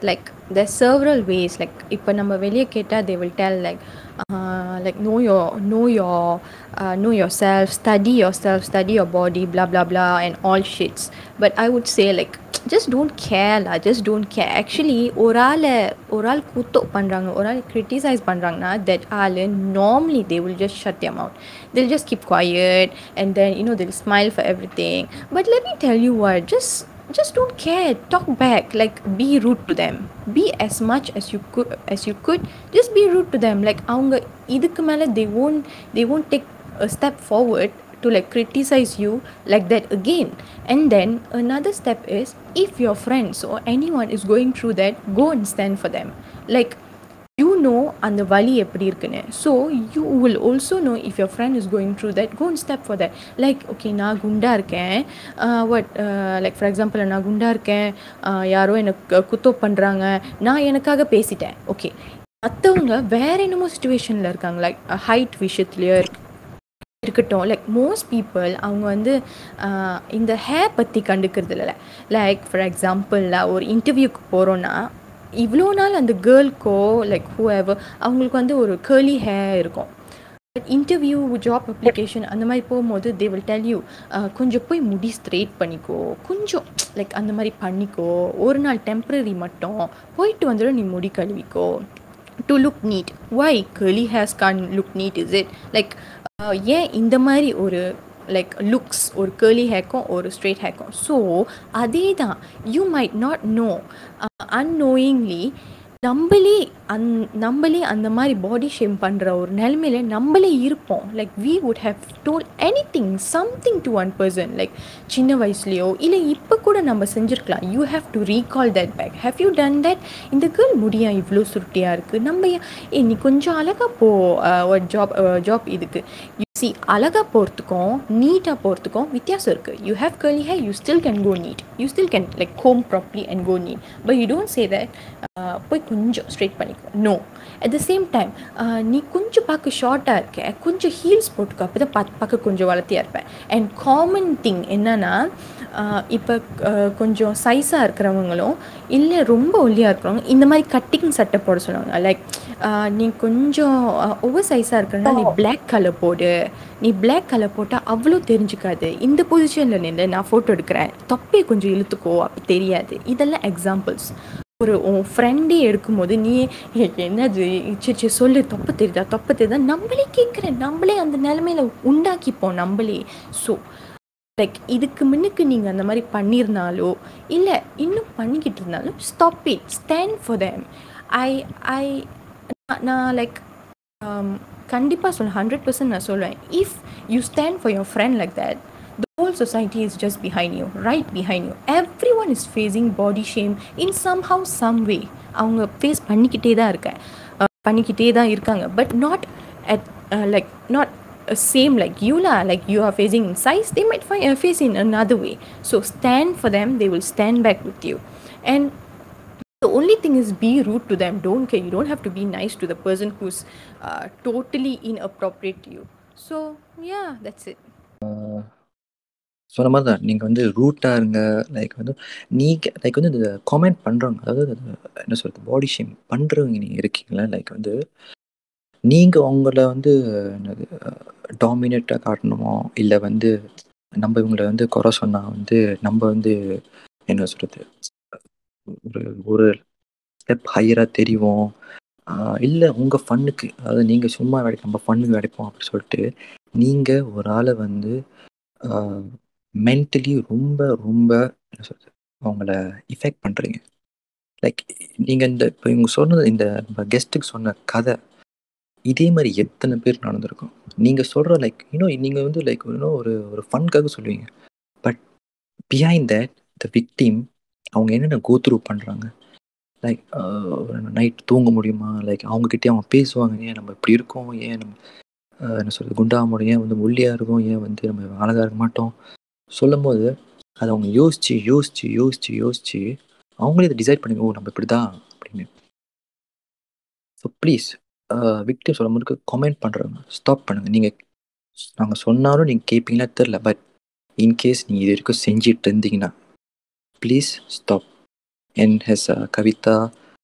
[SPEAKER 5] there's several ways like இப்போ நம்ம வெளியே கேட்டால் they will tell like uh, like know your know your uh, know yourself study yourself study your body blah blah blah and all shits but I would say like just don't care lah just don't care actually ஒரு ஆளை ஒரு ஆள் குத்தம் பண்ணுறாங்க ஒரு ஆள் criticize பண்ணுறாங்கன்னா that ஆள் normally they will just shut their mouth they'll just keep quiet and then you know they'll smile for everything but let me tell you what just just don't care talk back like be rude to them be as much as you could as you could just be rude to them like அவங்க இதுக்கு மேலே they won't they won't take a step forward to like criticize you like that again and then another step is if your friends or anyone is going through that go and stand for them like you know அந்த வலி எப்படி இருக்குன்னு so you will also know if your friend is going through that gonna step for that like okay நான் குண்டா இருக்கேன் வட் like for example நான் குண்டா இருக்கேன் uh, யாரோ எனக்கு குத்தோ பண்ணுறாங்க நான் எனக்காக பேசிட்டேன் ஓகே மற்றவங்க வேற என்னமோ சுச்சுவேஷனில் இருக்காங்க லைக் ஹைட் விஷயத்துலையோ இருக்கட்டும் லைக் மோஸ்ட் பீப்புள் அவங்க வந்து ஆஹ், இந்த ஹேர் பற்றி கண்டுக்கிறது இல்லை லைக் ஃபார் எக்ஸாம்பிள் ஒரு இன்டர்வியூக்கு போகிறோன்னா இவ்வளோ நாள் அந்த கேர்ள்க்கோ லைக் ஹூஎவர் அவங்களுக்கு வந்து ஒரு கேர்லி ஹேர் இருக்கும் இன்டர்வியூ ஜாப் அப்ளிகேஷன் அந்த மாதிரி போகும்போது தே வில் டெல் யூ கொஞ்சம் போய் முடி ஸ்ட்ரெயிட் பண்ணிக்கோ கொஞ்சம் லைக் அந்த மாதிரி பண்ணிக்கோ ஒரு நாள் டெம்ப்ரரி மட்டும் போயிட்டு வந்துடும் நீ முடி கழுவிக்கோ to look neat why curly hairs can't look neat is it like ஏன் இந்த மாதிரி ஒரு லைக் லுக்ஸ் ஒரு கேர்லி ஹேக்கும் ஒரு ஸ்ட்ரெயிட் ஹேக்கும் ஸோ அதே தான் you might not know annoyingly நம்மளே அந் நம்மளே அந்த மாதிரி பாடி ஷேம் பண்ணுற ஒரு நிலமையில நம்மளே இருப்போம் like we would have told anything something to one person like சின்ன வயசுலையோ இல்லை இப்போ கூட நம்ம செஞ்சுருக்கலாம் you have to recall that back have you done that இந்த கேர்ள் முடியா இவ்வளோ சுருட்டியாக இருக்குது நம்ம ஏன் ஏ நீ கொஞ்சம் அழகாக போ ஒரு ஜாப் ஜாப் இதுக்கு சி அழகாக போகிறதுக்கும் நீட்டாக போகிறதுக்கும் வித்தியாசம் இருக்குது you have curly hair you still can go neat you still can like home properly and go neat but you don't say that போய் கொஞ்சம் ஸ்ட்ரெயிட் பண்ணிக்கோ no at the same time நீ கொஞ்சம் பார்க்க ஷார்ட்டாக இருக்க கொஞ்சம் ஹீல்ஸ் போட்டுக்கோ அப்போ தான் பார்த்து பார்க்க கொஞ்சம் வளர்த்தியாக இருப்பேன் அண்ட் காமன் திங் என்னன்னா இப்போ கொஞ்சம் சைஸாக இருக்கிறவங்களும் இல்லை ரொம்ப ஒல்லியாக இருக்கிறவங்க இந்த மாதிரி கட்டிங் சட்டை போட சொல்லுவாங்க லைக் நீ கொஞ்சம் ஓவர் சைஸாக இருக்கிறனால நீ Black கலர் போடு நீ Black கலர் போட்டால் அவ்வளோ தெரிஞ்சுக்காது இந்த பொசிஷனில் நின்று நான் ஃபோட்டோ எடுக்கிறேன் தொப்பையை கொஞ்சம் இழுத்துக்கோ அப்போ தெரியாது இதெல்லாம் எக்ஸாம்பிள்ஸ் ஒரு உன் ஃப்ரெண்டே எடுக்கும்போது நீ "ஏய், என்னது சரி சரி சொல்லு தொப்பை தெரியுதா தொப்பை தெரியுதா நம்மளே கேட்குறேன் நம்மளே அந்த நிலமையில உண்டாக்கிப்போம் நம்மளே ஸோ லைக் இதுக்கு முன்னுக்கு நீங்கள் அந்த மாதிரி பண்ணியிருந்தாலோ இல்லை இன்னும் பண்ணிக்கிட்டு இருந்தாலும் stop it stand for them I I நான் லைக் கண்டிப்பாக சொல்ல ஹண்ட்ரட் பர்சன்ட் நான் சொல்லுவேன் if you stand for your friend like that the whole society is just behind you right behind you everyone is facing body shame in somehow some way அவங்க face பண்ணிக்கிட்டே தான் இருக்கேன் அஹ் பண்ணிக்கிட்டே தான் இருக்காங்க but not at like not same like you லா like you are facing in size they might face in another way so stand for them they will stand back with you and the only thing is be rude to them don't care you don't have to be nice to the person who's uh, totally inappropriate to you so yeah that's it
[SPEAKER 1] சொன்ன மாதிரி தான் நீங்கள் வந்து ரூட்டாக இருங்க like வந்து நீங்கள் like வந்து இந்த காமெண்ட் பண்ணுறவங்க அதாவது அது என்ன சொல்கிறது பாடி ஷேம் பண்ணுறவங்க நீங்கள் இருக்கீங்களா லைக் வந்து நீங்கள் உங்களை வந்து என்னது டாமினேட்டாக காட்டணுமோ இல்லை வந்து நம்ம இவங்களை வந்து குறை சொன்னால் வந்து நம்ம வந்து என்ன சொல்கிறது ஒரு ஒரு ஸ்டெப் ஹையராக தெரியும் இல்லை உங்கள் ஃபன்னுக்கு அதாவது நீங்கள் சும்மா வேலை நம்ம ஃபன்னுக்கு வேலைப்போம் அப்படி சொல்லிட்டு நீங்கள் ஒரு ஆளை வந்து மென்டலி ரொம்ப ரொம்ப என்ன சொல்றது அவங்கள இஃபெக்ட் பண்ணுறீங்க லைக் நீங்கள் இந்த இப்போ இவங்க சொன்னது இந்த நம்ம கெஸ்ட்டுக்கு சொன்ன கதை இதே மாதிரி எத்தனை பேர் நடந்திருக்கும் நீங்கள் சொல்கிற லைக் இன்னும் நீங்கள் வந்து லைக் இன்னும் ஒரு ஒரு ஃபன்காக சொல்லுவீங்க but behind that the victim அவங்க என்னென்ன கோத்ரூ பண்ணுறாங்க லைக் நைட் தூங்க முடியுமா லைக் அவங்கக்கிட்டே அவங்க பேசுவாங்க ஏன் நம்ம இப்படி இருக்கோம் ஏன் நம்ம ஆஹ் என்ன சொல்கிறது குண்டாக முடியும் ஏன் வந்து ஒல்லியாக இருக்கும் ஏன் வந்து நம்ம அழகாக இருக்க மாட்டோம் சொல்லும்போது அதை அவங்க யோசிச்சு யோசிச்சு யோசிச்சு யோசிச்சு அவங்களே இதை டிசைட் பண்ணி ஓ நம்ம இப்படி தான் அப்படின்னு ஸோ ப்ளீஸ் விக்டிம் சொல்ல முழுக்க கமெண்ட் பண்ணுறவங்க ஸ்டாப் பண்ணுங்கள் நீங்கள் நாங்கள் சொன்னாலும் நீங்கள் கேட்பீங்களா தெரில பட் இன்கேஸ் நீங்கள் இது வரைக்கும் செஞ்சிட்டு இருந்தீங்கன்னா ப்ளீஸ் ஸ்டாப் என் ஹெஸ் கவிதா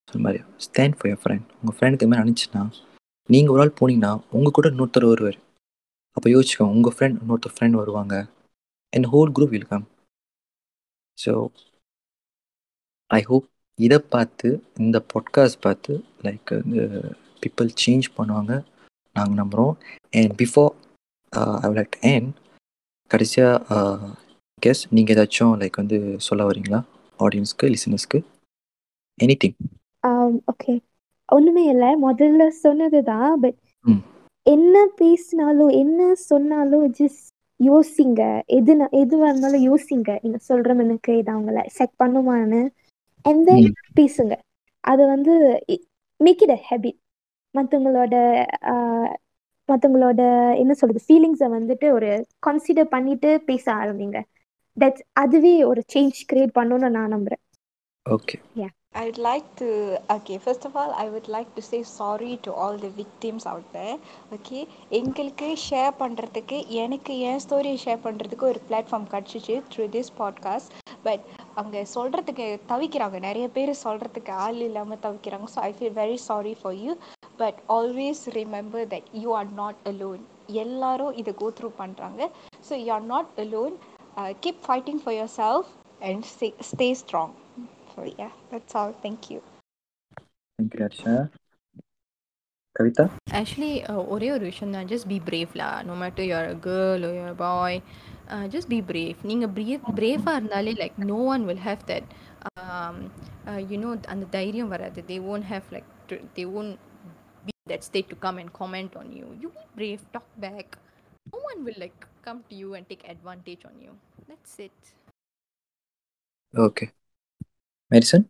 [SPEAKER 1] சொன்ன மாதிரி ஸ்டாண்ட் ஃபார் யர் ஃப்ரெண்ட் உங்கள் ஃப்ரெண்டுக்கு மாதிரி நினச்சின்னா நீங்கள் ஒரு ஆள் போனீங்கன்னா உங்கள் கூட இன்னொருத்தர் வருவார் அப்போ யோசிச்சுக்கோங்க உங்கள் ஃப்ரெண்ட் இன்னொருத்தர் ஃப்ரெண்ட் வருவாங்க and whole group will come so I hope இதை பார்த்து இந்த பாட்காஸ்ட் பார்த்து லைக் வந்து பீப்புள் சேஞ்ச் பண்ணுவாங்க நாங்கள் நம்புகிறோம் and before I like and கடைசியாக கெஸ் நீங்கள் ஏதாச்சும் லைக் வந்து சொல்ல வரீங்களா ஆடியன்ஸ்க்கு லிசனர்ஸ்க்கு எனி திங்
[SPEAKER 2] ஓகே ஒண்ணுமே இல்லை முதல்ல சொன்னதுதான் பட்
[SPEAKER 1] ம்.
[SPEAKER 2] என்ன பேசினாலும் என்ன சொன்னாலும் ஜஸ்ட் யோசிங்க எது ந- எதுவா இருந்தாலும் யோசிங்க நீங்க சொல்ற எனக்கு இது அவங்கள செக் பண்ணுமான்னு அண்ட் தென்
[SPEAKER 1] ம்.
[SPEAKER 2] பேசுங்க அது வந்து மேக் இட் அ ஹேபிட் மற்றவங்களோட மற்றவங்களோட என்ன சொல்றது ஃபீலிங்ஸை வந்துட்டு ஒரு கன்சிடர் பண்ணிட்டு பேச ஆரம்பிங்க தட்ஸ் அதுவே ஒரு சேஞ்ச் கிரியேட் பண்ணணும்னு நான் நம்புறேன்
[SPEAKER 1] okay
[SPEAKER 4] I would like to, okay, first of all, I would like to say sorry to all the victims out there. Okay, எங்களுக்கு ஷேர் பண்ணுறதுக்கு எனக்கு என் ஸ்டோரியை ஷேர் பண்ணுறதுக்கு ஒரு பிளாட்ஃபார்ம் கிடச்சிச்சு த்ரூ திஸ் பாட்காஸ்ட் பட் அங்கே சொல்கிறதுக்கு தவிக்கிறாங்க நிறைய பேர் சொல்கிறதுக்கு ஆள் இல்லாமல் தவிக்கிறாங்க so I feel very sorry for you but always remember that you are not alone எல்லாரும் இதை கோ த்ரூ பண்ணுறாங்க so you are not alone keep fighting for yourself and stay strong So yeah, that's all. Thank you.
[SPEAKER 1] Thank you Harsha Kavitha
[SPEAKER 5] actually ஒரே ஒரு விஷயம் தான் just be பிரேவ்லா no matter you're a girl you're boy just be brave நீங்கள் brave பிரேவாக இருந்தாலே like no one will have that you know அந்த தைரியம் வராது they won't have like they won't be that state to come and comment on you you be brave talk back no one will like come to you and take advantage on you that's it
[SPEAKER 1] okay medicine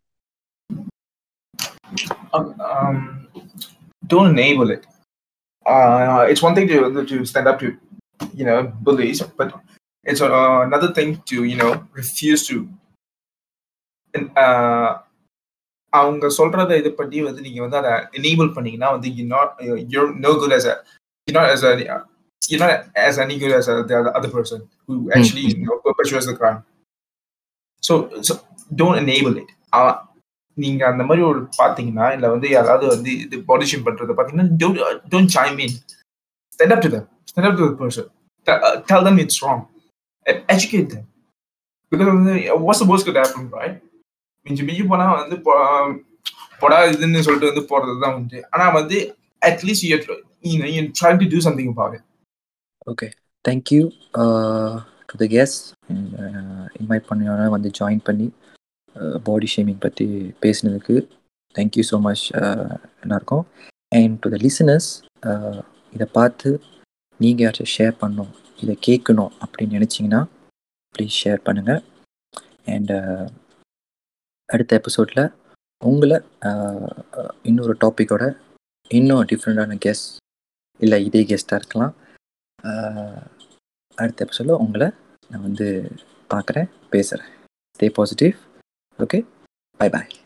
[SPEAKER 3] Um, um, don't enable it. Uh, it's one thing to to stand up to, you know, bullies, but it's uh, another thing to you know refuse to. And, uh, அவங்க சொல்றத இது பண்ணி வந்து நீங்க வந்து அதை enable பண்ணீங்கன்னா வந்து you not your no good as a you're not as a you're not as any good as a, the other person who actually you know perpetuates the crime. So so don't enable it. Uh, நீங்க அந்த மாதிரி ஒரு பாத்தீங்கன்னா இல்ல வந்து யாராவது வந்து இது பாடி ஷேம் பண்றத பாத்தீங்கன்னா don't don't chime in stand up to them stand up to the person Te- uh, tell them it's wrong and educate them because வந்து what's the worst could happen right மிஞ்சி மிஞ்சி போனா வந்து பொ- பொடா இதுன்னு சொல்லிட்டு வந்து போறது தான் உண்டு ஆனா வந்து at least you you know you trying to do something about it
[SPEAKER 1] okay thank you to the guest invite பண்ணி வந்து ஜாயின் பண்ணி பாடி ஷேமிங் பற்றி பேசினதுக்கு தேங்க்யூ ஸோ மச் எல்லாருக்கும் அண்ட் டு த லிசனர்ஸ் இதை பார்த்து நீங்கள் யாராச்சும் ஷேர் பண்ணணும் இதை கேட்கணும் அப்படின்னு நினச்சிங்கன்னா ப்ளீஸ் ஷேர் பண்ணுங்கள் அண்ட் அடுத்த எபிசோடில் உங்களை uh, uh, இன்னொரு டாப்பிக்கோட இன்னும் டிஃப்ரெண்ட்டான கெஸ்ட் இல்லை இதே கெஸ்ட்டாக இருக்கலாம் Uh, அடுத்த எபிசோடில் உங்களை நான் வந்து பார்க்குறேன் பேசுகிறேன் ஸ்டே பாசிட்டிவ் ஓகே பை பாய்